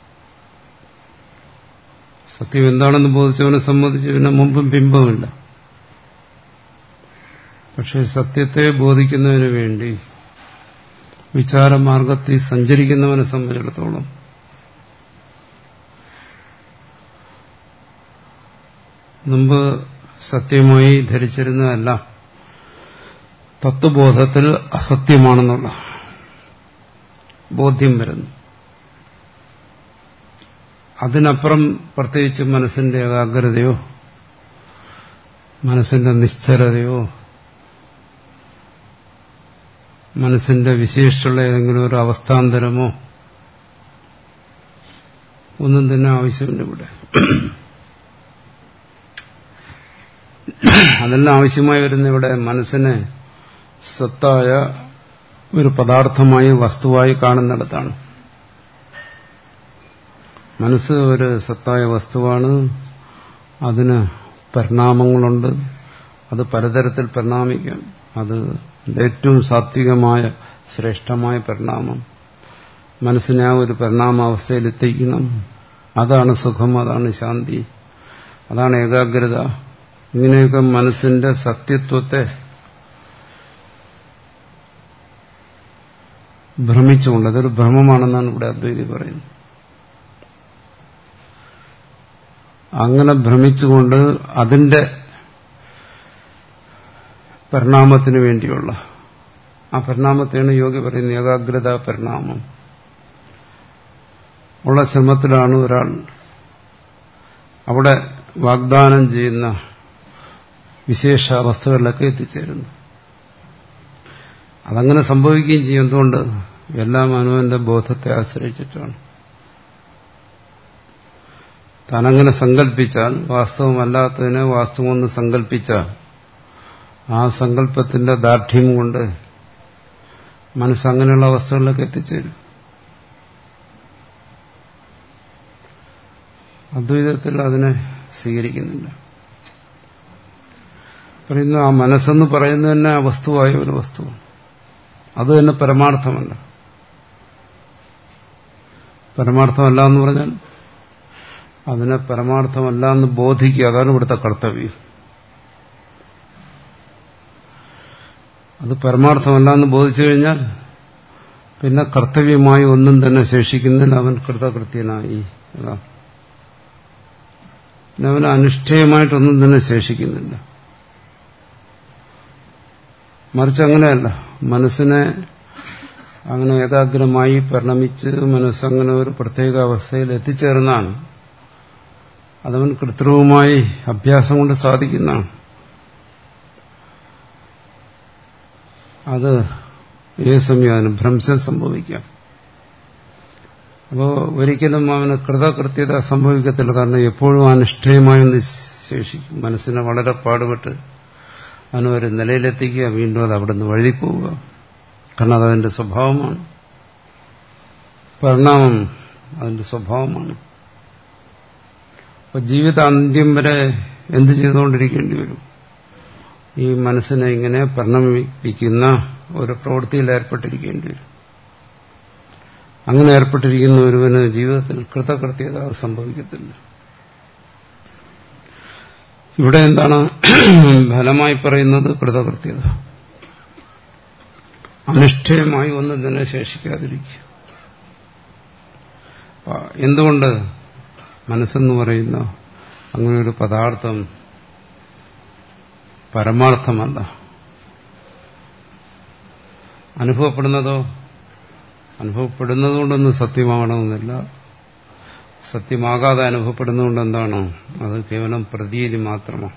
സത്യം എന്താണെന്ന് ബോധിച്ചവനെ സംബന്ധിച്ച് പിന്നെ മുമ്പും പിമ്പുമില്ല പക്ഷെ സത്യത്തെ ബോധിക്കുന്നതിന് വേണ്ടി വിചാരമാർഗത്തിൽ സഞ്ചരിക്കുന്നവനെ സംബന്ധിച്ചിടത്തോളം മുമ്പ് സത്യമായി ധരിച്ചിരുന്നതല്ല തത്വബോധത്തിൽ അസത്യമാണെന്നുള്ള ബോധ്യം വരുന്നു അതിനപ്പുറം പ്രത്യേകിച്ച് മനസ്സിന്റെ ഏകാഗ്രതയോ മനസ്സിന്റെ നിശ്ചലതയോ മനസ്സിന്റെ വിശേഷിച്ചുള്ള ഏതെങ്കിലും ഒരു അവസ്ഥാന്തരമോ ഒന്നും തന്നെ ആവശ്യമില്ല ഇവിടെ അതെല്ലാം ആവശ്യമായി വരുന്ന ഇവിടെ മനസ്സിനെ സത്തായ ഒരു പദാർത്ഥമായി വസ്തുവായി കാണുന്നിടത്താണ് മനസ്സ് ഒരു സത്തായ വസ്തുവാണ് അതിന് പരിണാമങ്ങളുണ്ട് അത് പലതരത്തിൽ പരിണാമിക്കാം അത് ഏറ്റവും സാത്വികമായ ശ്രേഷ്ഠമായ പരിണാമം മനസ്സിനെ ആ ഒരു പരിണാമാവസ്ഥയിൽ എത്തിക്കണം അതാണ് സുഖം അതാണ് ശാന്തി അതാണ് ഏകാഗ്രത ഇങ്ങനെയൊക്കെ മനസ്സിന്റെ സത്യത്വത്തെ ഭ്രമിച്ചുകൊണ്ട് അതൊരു ഭ്രമമാണെന്നാണ് ഇവിടെ അദ്വൈതി പറയുന്നത് അങ്ങനെ ഭ്രമിച്ചുകൊണ്ട് അതിന്റെ പരിണാമത്തിന് വേണ്ടിയുള്ള ആ പരിണാമത്തെയാണ് യോഗി പറയുന്നത് ഏകാഗ്രത പരിണാമം ഉള്ള ശ്രമത്തിലാണ് ഒരാൾ അവിടെ വാഗ്ദാനം ചെയ്യുന്ന വിശേഷ അവസ്ഥകളിലൊക്കെ എത്തിച്ചേരുന്നു അതങ്ങനെ സംഭവിക്കുകയും ചെയ്യും എന്തുകൊണ്ട് എല്ലാം അനുവന്റെ ബോധത്തെ ആശ്രയിച്ചിട്ടാണ് താനങ്ങനെ സങ്കല്പിച്ചാൽ വാസ്തവമല്ലാത്തതിനെ വാസ്തവമെന്ന് സങ്കല്പിച്ചാൽ ആ സങ്കല്പത്തിന്റെ ദാർഢ്യം കൊണ്ട് മനസ്സങ്ങനെയുള്ള അവസ്ഥകളിലൊക്കെ എത്തിച്ചേരും അദ്വൈതത്തിൽ അതിനെ സ്വീകരിക്കുന്നില്ല പറയുന്നു ആ മനസ്സെന്ന് പറയുന്നത് തന്നെ ആ വസ്തുവായ ഒരു വസ്തുവാണ് അത് തന്നെ പരമാർത്ഥമല്ല പരമാർത്ഥമല്ല എന്ന് പറഞ്ഞാൽ അതിനെ പരമാർത്ഥമല്ല എന്ന് ബോധിക്കുക അതാണ് ഇവിടുത്തെ കർത്തവ്യം അത് പരമാർത്ഥമല്ല എന്ന് ബോധിച്ചു കഴിഞ്ഞാൽ പിന്നെ കർത്തവ്യമായി ഒന്നും തന്നെ ശേഷിക്കുന്നില്ല അവൻ കൃതകൃത്യനായി അതാണ് പിന്നെ അവന് അനുഷ്ഠേയമായിട്ടൊന്നും തന്നെ ശേഷിക്കുന്നില്ല മറിച്ച് അങ്ങനെയല്ല മനസ്സിനെ അങ്ങനെ ഏകാഗ്രമായി പരിണമിച്ച് മനസ്സങ്ങനെ ഒരു പ്രത്യേക അവസ്ഥയിൽ എത്തിച്ചേർന്നാണ് അതവൻ കൃത്രിമമായി അഭ്യാസം കൊണ്ട് സാധിക്കുന്നതാണ് അത് ഏത് സമയം അതിന് ഭ്രംശം സംഭവിക്കാം അപ്പോൾ ഒരിക്കലും അവന് കൃതകൃത്യത സംഭവിക്കത്തില്ല കാരണം എപ്പോഴും അനിഷ്ഠയമായി ഒന്ന് ശേഷിക്കും മനസ്സിനെ വളരെ പാടുപെട്ട് അവന് ഒരു നിലയിലെത്തിക്കുക വീണ്ടും അത് അവിടെ നിന്ന് വഴുതി പോവുക കാരണം അതതിന്റെ സ്വഭാവമാണ് പരിണാമം അതിന്റെ സ്വഭാവമാണ് അപ്പൊ ജീവിതാന്ത്യം വരെ എന്ത് ചെയ്തുകൊണ്ടിരിക്കേണ്ടി വരും ഈ മനസ്സിനെ ഇങ്ങനെ പരിണമിപ്പിക്കുന്ന ഒരു പ്രവൃത്തിയിൽ ഏർപ്പെട്ടിരിക്കേണ്ടി വരും അങ്ങനെ ഏർപ്പെട്ടിരിക്കുന്ന ഒരുവന് ജീവിതത്തിൽ കൃതകൃത്യത സംഭവിക്കത്തില്ല ഇവിടെ എന്താണ് ഫലമായി പറയുന്നത് കൃതകൃത്യത അനിഷ്ഠയമായി ഒന്നും തന്നെ ശേഷിക്കാതിരിക്കുക എന്തുകൊണ്ട് മനസ്സെന്ന് പറയുന്ന അങ്ങനെ ഒരു പദാർത്ഥം പരമാർത്ഥമല്ല അനുഭവപ്പെടുന്നതോ അനുഭവപ്പെടുന്നതുകൊണ്ടൊന്നും സത്യമാകണമെന്നില്ല സത്യമാകാതെ അനുഭവപ്പെടുന്നതുകൊണ്ട് എന്താണോ അത് കേവലം പ്രതീതി മാത്രമാണ്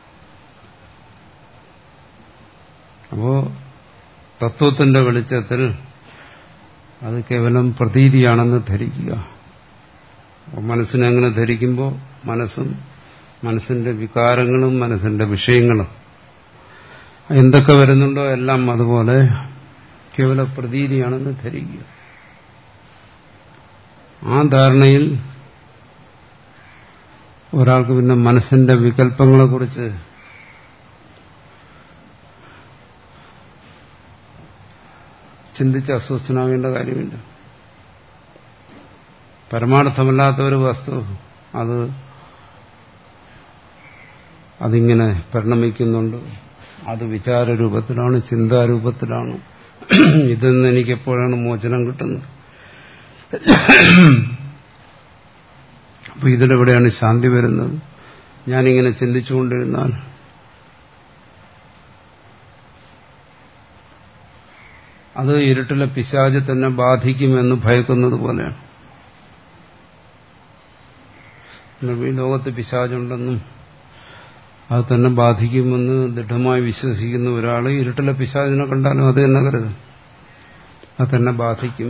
അപ്പോ തത്വത്തിന്റെ വെളിച്ചത്തിൽ അത് കേവലം പ്രതീതിയാണെന്ന് ധരിക്കുക മനസ്സിനെ അങ്ങനെ ധരിക്കുമ്പോൾ മനസ്സും മനസ്സിന്റെ വികാരങ്ങളും മനസ്സിന്റെ വിഷയങ്ങളും എന്തൊക്കെ വരുന്നുണ്ടോ എല്ലാം അതുപോലെ കേവല പ്രതീതിയാണെന്ന് ധരിക്കുക ആ ധാരണയിൽ ഒരാൾക്ക് പിന്നെ മനസ്സിന്റെ വികല്പങ്ങളെക്കുറിച്ച് ചിന്തിച്ച് അസ്വസ്ഥനാവേണ്ട കാര്യമില്ല പരമാർത്ഥമല്ലാത്ത ഒരു വസ്തു അത് അതിങ്ങനെ പരിണമിക്കുന്നുണ്ട് അത് വിചാരരൂപത്തിലാണ് ചിന്താരൂപത്തിലാണ് ഇതിൽ നിന്ന് എനിക്ക് എപ്പോഴാണ് മോചനം കിട്ടുന്നത് അപ്പൊ ഇതിലെവിടെയാണ് ശാന്തി വരുന്നത് ഞാനിങ്ങനെ ചിന്തിച്ചുകൊണ്ടിരുന്നാൽ അത് ഇരുട്ടിലെ പിശാജ് തന്നെ ബാധിക്കുമെന്ന് ഭയക്കുന്നത് പോലെയാണ് ഈ ലോകത്ത് പിശാചുണ്ടെന്നും അത് തന്നെ ബാധിക്കുമെന്ന് ദൃഢമായി വിശ്വസിക്കുന്ന ഒരാൾ ഇരുട്ടിലെ പിശാചിനെ കണ്ടാലും അത് തന്നെ കരുതും അത് തന്നെ ബാധിക്കും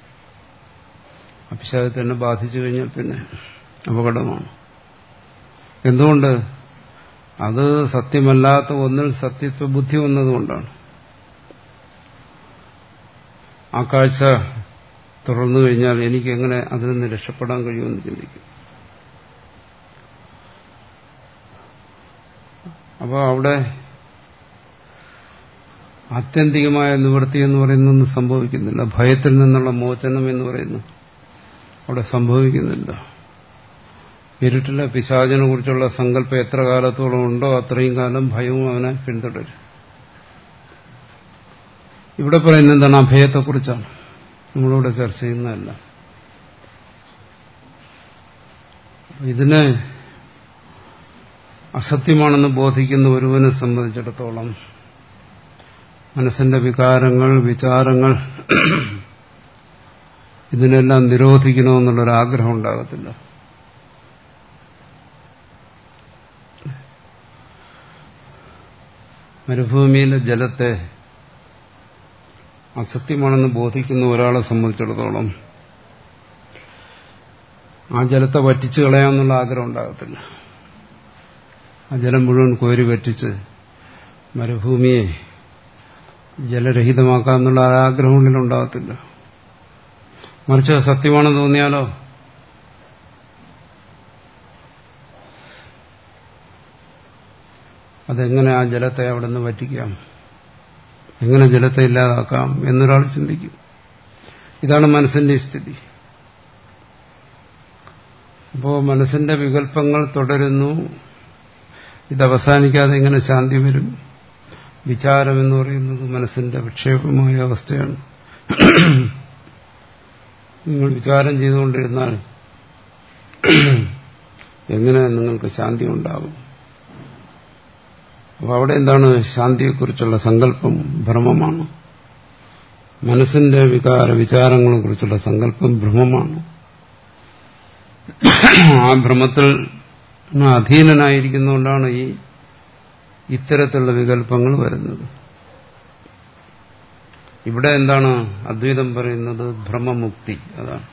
ആ പിശാച് തന്നെ ബാധിച്ചു കഴിഞ്ഞാൽ പിന്നെ അപകടമാണ് എന്തുകൊണ്ട് അത് സത്യമല്ലാത്ത ഒന്നിൽ സത്യത്വ ബുദ്ധി വന്നതുകൊണ്ടാണ് ആ കാഴ്ച തുറന്നു കഴിഞ്ഞാൽ എനിക്ക് എങ്ങനെ അതിൽ നിന്ന് രക്ഷപ്പെടാൻ കഴിയുമെന്ന് ചിന്തിക്കും അപ്പോൾ അവിടെ ആത്യന്തികമായ നിവൃത്തി എന്ന് പറയുന്നൊന്നും സംഭവിക്കുന്നില്ല ഭയത്തിൽ നിന്നുള്ള മോചനം എന്ന് പറയുന്നു അവിടെ സംഭവിക്കുന്നില്ല ഇരുട്ടിലെ പിശാചിനെ കുറിച്ചുള്ള സങ്കല്പം എത്ര കാലത്തോളം ഉണ്ടോ അത്രയും കാലം ഭയവും അവനെ പിന്തുടരും ഇവിടെ പറയുന്നത് എന്താണ് അഭയത്തെക്കുറിച്ചാണ് നമ്മളിവിടെ ചർച്ച ചെയ്യുന്നതല്ല ഇതിനെ അസത്യമാണെന്ന് ബോധിക്കുന്ന ഒരുവനെ സംബന്ധിച്ചിടത്തോളം മനസ്സിന്റെ വികാരങ്ങൾ വിചാരങ്ങൾ ഇതിനെല്ലാം നിരോധിക്കണമെന്നുള്ളൊരാഗ്രഹം ഉണ്ടാകത്തില്ല മരുഭൂമിയിലെ ജലത്തെ അസത്യമാണെന്ന് ബോധിക്കുന്ന ഒരാളെ സംബന്ധിച്ചിടത്തോളം ആ ജലത്തെ വറ്റിച്ചു കളയാമെന്നുള്ള ആഗ്രഹം ഉണ്ടാകത്തില്ല ആ ജലം മുഴുവൻ കോരി വറ്റിച്ച് മരുഭൂമിയെ ജലരഹിതമാക്കാന്നുള്ള ആഗ്രഹം ഉള്ളിലുണ്ടാകത്തില്ല മറിച്ച് സത്യമാണെന്ന് തോന്നിയാലോ അതെങ്ങനെ ആ ജലത്തെ അവിടെ നിന്ന് വറ്റിക്കാം എങ്ങനെ ജലത്തെ ഇല്ലാതാക്കാം എന്നൊരാൾ ചിന്തിക്കും ഇതാണ് മനസ്സിന്റെ സ്ഥിതി അപ്പോൾ മനസ്സിന്റെ വികല്പങ്ങൾ തുടരുന്നു ഇത് അവസാനിക്കാതെ എങ്ങനെ ശാന്തി വരും വിചാരം എന്ന് പറയുന്നത് മനസ്സിന്റെ വിക്ഷേപമായ അവസ്ഥയാണ് നിങ്ങൾ വിചാരം ചെയ്തുകൊണ്ടിരുന്നാൽ എങ്ങനെ നിങ്ങൾക്ക് ശാന്തി ഉണ്ടാകും അപ്പോൾ അവിടെ എന്താണ് ശാന്തിയെക്കുറിച്ചുള്ള സങ്കല്പം ഭ്രമമാണ് മനസ്സിന്റെ വികാര വിചാരങ്ങളെ കുറിച്ചുള്ള സങ്കല്പം ഭ്രമമാണ് ആ ഭ്രമത്തിൽ അധീനനായിരിക്കുന്നതുകൊണ്ടാണ് ഈ ഇത്തരത്തിലുള്ള വികല്പങ്ങൾ വരുന്നത് ഇവിടെ എന്താണ് അദ്വൈതം പറയുന്നത് ഭ്രമമുക്തി അതാണ്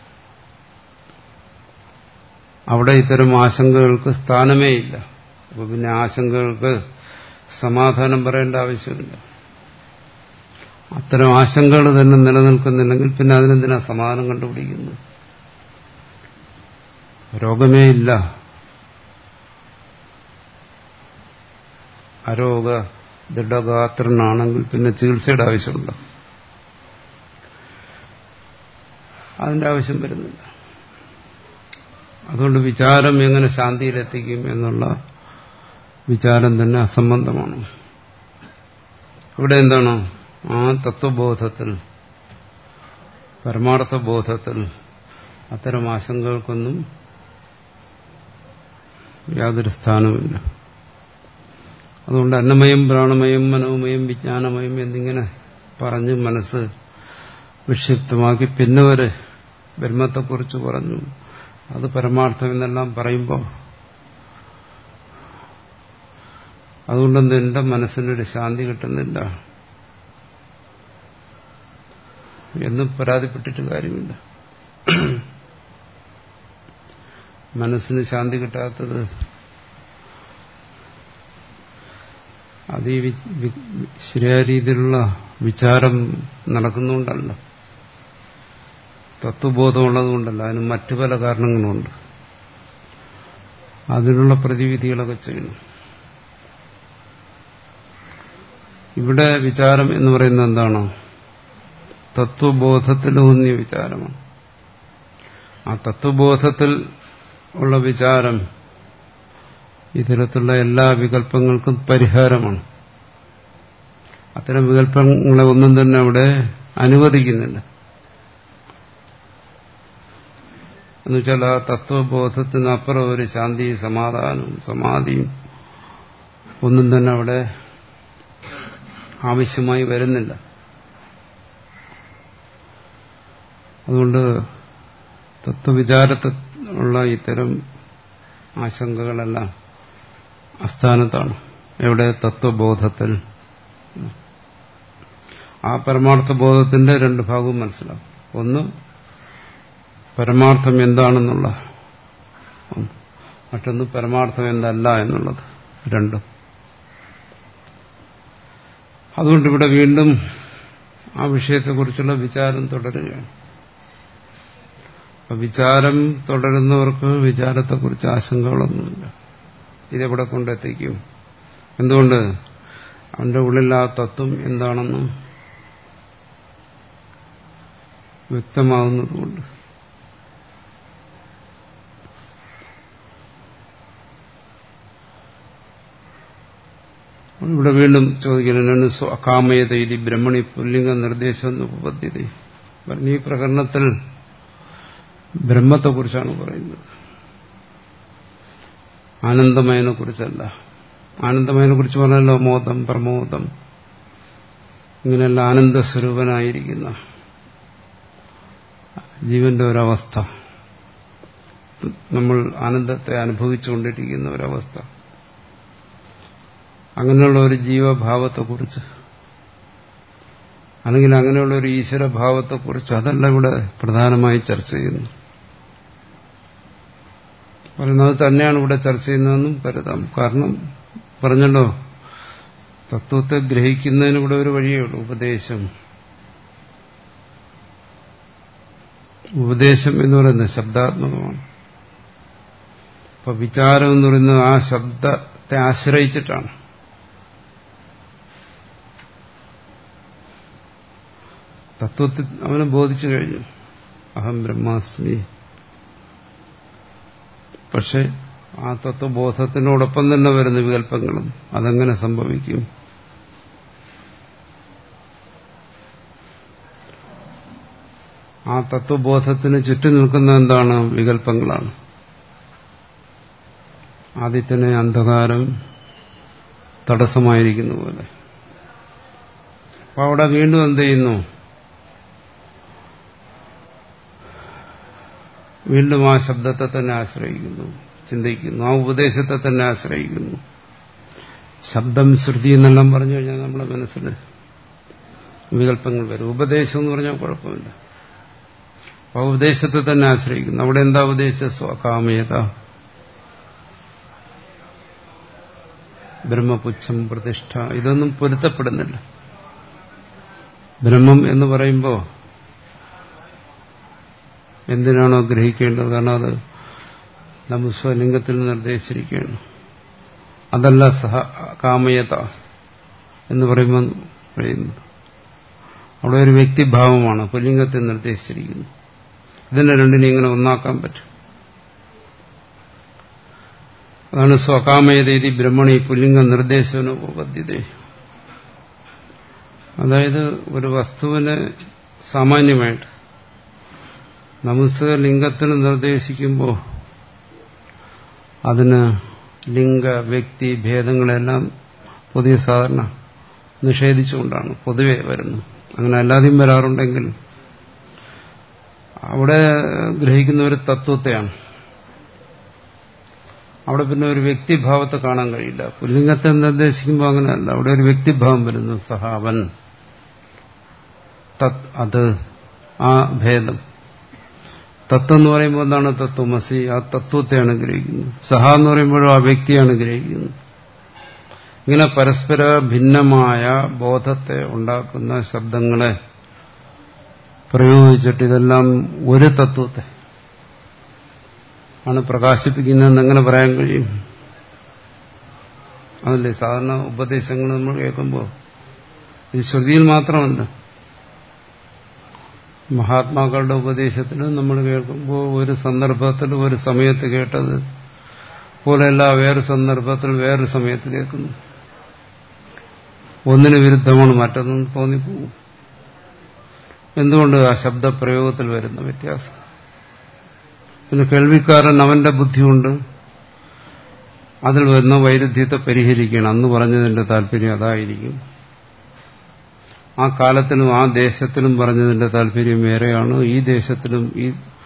അവിടെ ഇത്തരം ആശങ്കകൾക്ക് സ്ഥാനമേ ഇല്ല അപ്പൊ പിന്നെ ആശങ്കകൾക്ക് സമാധാനം പറയേണ്ട ആവശ്യമില്ല അത്തരം ആശങ്കകൾ തന്നെ നിലനിൽക്കുന്നില്ലെങ്കിൽ പിന്നെ അതിനെന്തിനാ സമാധാനം കണ്ടുപിടിക്കുന്നത് രോഗമേ ഇല്ല അരോഗ ദൃഢഗാത്രനാണെങ്കിൽ പിന്നെ ചികിത്സയുടെ ആവശ്യമുണ്ടോ അതിന്റെ ആവശ്യം വരുന്നില്ല അതുകൊണ്ട് വിചാരം എങ്ങനെ ശാന്തിയിലെത്തിക്കും എന്നുള്ള വിചാരം തന്നെ അസംബന്ധമാണ് ഇവിടെ എന്താണ് ആ തത്വബോധത്തിൽ പരമാർത്ഥ ബോധത്തിൽ അത്തരം ആശങ്കകൾക്കൊന്നും യാതൊരു സ്ഥാനവുമില്ല അതുകൊണ്ട് അന്നമയം പ്രാണമയം മനോമയം വിജ്ഞാനമയം എന്നിങ്ങനെ പറഞ്ഞ് മനസ്സ് വിക്ഷിപ്തമാക്കി പിന്നെ വരെ ബ്രഹ്മത്തെക്കുറിച്ച് പറഞ്ഞു അത് പരമാർത്ഥം എന്നെല്ലാം പറയുമ്പോൾ അതുകൊണ്ടൊന്നും എന്റെ മനസ്സിനൊരു ശാന്തി കിട്ടുന്നില്ല എന്ന് പരാതിപ്പെട്ടിട്ട് കാര്യമില്ല മനസ്സിന് ശാന്തി കിട്ടാത്തത് അത് ഈ ശരിയായ രീതിയിലുള്ള വിചാരം നടക്കുന്നുകൊണ്ടല്ല തത്വബോധമുള്ളതുകൊണ്ടല്ല അതിന് മറ്റു പല കാരണങ്ങളുമുണ്ട് അതിനുള്ള പ്രതിവിധികളൊക്കെ ചെയ്യണം ഇവിടെ വിചാരം എന്ന് പറയുന്നത് എന്താണോ തത്വബോധത്തിലൂന്നിയ വിചാരമാണ് ആ തത്വബോധത്തിൽ ഉള്ള വിചാരം ഇത്തരത്തിലുള്ള എല്ലാ വികല്പങ്ങൾക്കും പരിഹാരമാണ് അത്തരം വികല്പങ്ങളെ ഒന്നും തന്നെ അവിടെ അനുവദിക്കുന്നില്ല എന്നുവെച്ചാൽ ആ തത്വബോധത്തിനപ്പുറം ഒരു ശാന്തി സമാധാനവും സമാധിയും ഒന്നും തന്നെ അവിടെ ആവശ്യമായി വരുന്നില്ല അതുകൊണ്ട് തത്വവിചാരത്തിലുള്ള ഇത്തരം ആശങ്കകളെല്ലാം അസ്ഥാനത്താണ് എവിടെ തത്വബോധത്തിൽ ആ പരമാർത്ഥ ബോധത്തിന്റെ രണ്ട് ഭാഗവും മനസ്സിലാവും ഒന്ന് പരമാർത്ഥം എന്താണെന്നുള്ള മറ്റൊന്ന് പരമാർത്ഥം എന്തല്ല എന്നുള്ളത് രണ്ടും അതുകൊണ്ട് ഇവിടെ വീണ്ടും ആ വിഷയത്തെക്കുറിച്ചുള്ള വിചാരം തുടരുകയാണ് അപ്പൊ വിചാരം തുടരുന്നവർക്ക് വിചാരത്തെക്കുറിച്ച് ആശങ്കകളൊന്നുമില്ല ഇതെവിടെ കൊണ്ടെത്തിക്കും എന്തുകൊണ്ട് അവന്റെ ഉള്ളിൽ ആ തത്വം എന്താണെന്ന് വ്യക്തമാകുന്നതുകൊണ്ട് ഇവിടെ വീണ്ടും ചോദിക്കുന്നു അകാമയത ഇത് ബ്രഹ്മണി പുല്ലിംഗ നിർദ്ദേശം എന്ന് ഉപപദ്ധ്യത ഈ പ്രകരണത്തിൽ ബ്രഹ്മത്തെക്കുറിച്ചാണ് പറയുന്നത് ആനന്ദമയനെ കുറിച്ചല്ല ആനന്ദമയനെ കുറിച്ച് പറഞ്ഞല്ലോ മോദം പ്രമോദം ഇങ്ങനെയല്ല ആനന്ദസ്വരൂപനായിരിക്കുന്ന ജീവന്റെ ഒരവസ്ഥ നമ്മൾ ആനന്ദത്തെ അനുഭവിച്ചുകൊണ്ടിരിക്കുന്ന ഒരവസ്ഥ അങ്ങനെയുള്ള ഒരു ജീവഭാവത്തെക്കുറിച്ച് അല്ലെങ്കിൽ അങ്ങനെയുള്ള ഒരു ഈശ്വരഭാവത്തെക്കുറിച്ച് അതല്ല ഇവിടെ പ്രധാനമായി ചർച്ച ചെയ്യുന്നു പറയുന്നത് തന്നെയാണ് ഇവിടെ ചർച്ച ചെയ്യുന്നതെന്നും കരുതാം കാരണം പറഞ്ഞല്ലോ തത്വത്തെ ഗ്രഹിക്കുന്നതിന് ഇവിടെ ഒരു വഴിയേ ഉള്ളൂ ഉപദേശം ഉപദേശം എന്ന് പറയുന്നത് ശബ്ദാത്മകമാണ് അപ്പൊ വിചാരം എന്ന് പറയുന്നത് ആ ശബ്ദത്തെ ആശ്രയിച്ചിട്ടാണ് തത്വത്തിൽ അവന് ബോധിച്ചു കഴിഞ്ഞു അഹം ബ്രഹ്മാസ്മി പക്ഷെ ആ തത്വബോധത്തിനോടൊപ്പം തന്നെ വരുന്ന വികല്പങ്ങളും അതെങ്ങനെ സംഭവിക്കും ആ തത്വബോധത്തിന് ചുറ്റും നിൽക്കുന്ന എന്താണ് വികല്പങ്ങളാണ് ആദ്യത്തിന് അന്ധകാരം തടസ്സമായിരിക്കുന്ന പോലെ അപ്പൊ അവിടെ വീണ്ടും എന്ത് ചെയ്യുന്നു വീണ്ടും ആ ശബ്ദത്തെ തന്നെ ആശ്രയിക്കുന്നു ചിന്തിക്കുന്നു ആ ഉപദേശത്തെ തന്നെ ആശ്രയിക്കുന്നു ശബ്ദം ശ്രുതി എന്നെല്ലാം പറഞ്ഞു കഴിഞ്ഞാൽ നമ്മുടെ മനസ്സിൽ വികല്പങ്ങൾ വരും ഉപദേശം എന്ന് പറഞ്ഞാൽ കുഴപ്പമില്ല ആ ഉപദേശത്തെ തന്നെ ആശ്രയിക്കുന്നു അവിടെ എന്താ ഉപദേശിച്ച സ്വകാമയത ബ്രഹ്മപുച്ഛം പ്രതിഷ്ഠ ഇതൊന്നും പൊരുത്തപ്പെടുന്നില്ല ബ്രഹ്മം എന്ന് പറയുമ്പോൾ എന്തിനാണോ ഗ്രഹിക്കേണ്ടത് കാരണം അത് നമ്മൾ സ്വലിംഗത്തിൽ നിർദ്ദേശിച്ചിരിക്കുകയാണ് അതല്ല സഹ കാമയത എന്ന് പറയുമ്പോൾ പറയുന്നത് അവിടെ ഒരു വ്യക്തിഭാവമാണ് പുല്ലിംഗത്തിൽ നിർദ്ദേശിച്ചിരിക്കുന്നത് ഇതിനെ രണ്ടിനെ ഇങ്ങനെ ഒന്നാക്കാൻ പറ്റും അതാണ് സ്വകാമയതീതി ബ്രഹ്മണി പുല്ലിംഗ നിർദ്ദേശനുപദ്ധ്യത അതായത് ഒരു വസ്തുവിനെ സാമാന്യമായിട്ട് നമസ് ലിംഗത്തിന് നിർദ്ദേശിക്കുമ്പോൾ അതിന് ലിംഗ വ്യക്തി ഭേദങ്ങളെല്ലാം പുതിയ സാധാരണ നിഷേധിച്ചുകൊണ്ടാണ് പൊതുവെ വരുന്നത് അങ്ങനെ അല്ലാതെയും വരാറുണ്ടെങ്കിൽ അവിടെ ഗ്രഹിക്കുന്ന ഒരു തത്വത്തെയാണ് അവിടെ പിന്നെ ഒരു വ്യക്തിഭാവത്തെ കാണാൻ കഴിയില്ല പുല്ലിംഗത്തെ നിർദ്ദേശിക്കുമ്പോൾ അങ്ങനെയല്ല അവിടെ ഒരു വ്യക്തിഭാവം വരുന്നു സഹാവൻ തത് അത് ആ ഭേദം തത്വം എന്ന് പറയുമ്പോൾ എന്താണ് തത്വമസി ആ തത്വത്തെയാണ് ഗ്രഹിക്കുന്നത് സഹ എന്ന് പറയുമ്പോഴും ആ വ്യക്തിയാണ് ഗ്രഹിക്കുന്നത് ഇങ്ങനെ പരസ്പര ഭിന്നമായ ബോധത്തെ ഉണ്ടാക്കുന്ന ശബ്ദങ്ങളെ പ്രയോഗിച്ചിട്ട് ഇതെല്ലാം ഒരു തത്വത്തെ ആണ് പ്രകാശിപ്പിക്കുന്നതെന്ന് എങ്ങനെ പറയാൻ കഴിയും അതല്ലേ സാധാരണ ഉപദേശങ്ങൾ നമ്മൾ കേൾക്കുമ്പോൾ ഇത് ശ്രുതിയിൽ മാത്രമല്ല മഹാത്മാക്കളുടെ ഉപദേശത്തിൽ നമ്മൾ കേൾക്കുമ്പോൾ ഒരു സന്ദർഭത്തിൽ ഒരു സമയത്ത് കേട്ടത് പോലെയല്ല വേറെ സന്ദർഭത്തിൽ വേറൊരു സമയത്ത് കേൾക്കുന്നു ഒന്നിന് വിരുദ്ധമാണ് മറ്റൊന്നും തോന്നിപ്പോകും എന്തുകൊണ്ട് ആ ശബ്ദപ്രയോഗത്തിൽ വരുന്ന വ്യത്യാസം പിന്നെ കേൾവിക്കാരൻ അവന്റെ ബുദ്ധി കൊണ്ട് അതിൽ വരുന്ന വൈരുദ്ധ്യത്തെ പരിഹരിക്കണം അന്ന് പറഞ്ഞതിന്റെ താല്പര്യം അതായിരിക്കും ആ കാലത്തിലും ആ ദേശത്തിലും പറഞ്ഞതിന്റെ താല്പര്യം വേറെയാണ് ഈ ദേശത്തിലും ഈ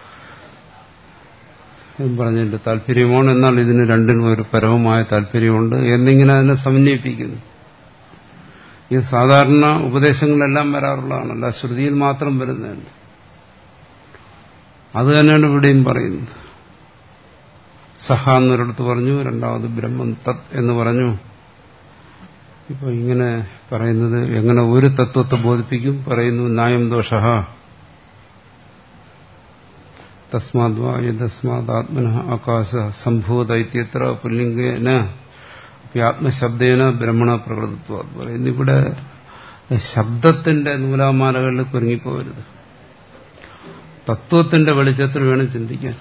പറഞ്ഞതിന്റെ താല്പര്യമാണ് എന്നാൽ ഇതിന് രണ്ടിനും ഒരു പരമമായ താല്പര്യമുണ്ട് എന്നിങ്ങനെ അതിനെ സമന്വയിപ്പിക്കുന്നു ഇത് സാധാരണ ഉപദേശങ്ങളെല്ലാം വരാറുള്ളതാണല്ല ശ്രുതിയിൽ മാത്രം വരുന്നതല്ല അത് തന്നെയാണ് ഇവിടെയും പറയുന്നത് സഹ എന്നൊരിടത്ത് പറഞ്ഞു രണ്ടാമത് ബ്രഹ്മം തത് എന്ന് പറഞ്ഞു ഇപ്പൊ ഇങ്ങനെ പറയുന്നത് എങ്ങനെ ഒരു തത്വത്തെ ബോധിപ്പിക്കും പറയുന്നു ന്യായം ദോഷ തസ്മാദ്വാ യസ്മാത് ആത്മന ആകാശ സംഭൂത ഇത്യത്ര പുല്ലിംഗേന ആത്മശബ്ദേന ബ്രഹ്മണ പ്രകൃതത്വ പറയുന്നു ഇവിടെ ശബ്ദത്തിന്റെ നൂലാമാലകളിൽ കുരുങ്ങിപ്പോകരുത് തത്വത്തിന്റെ വെളിച്ചത്തിൽ വേണം ചിന്തിക്കാൻ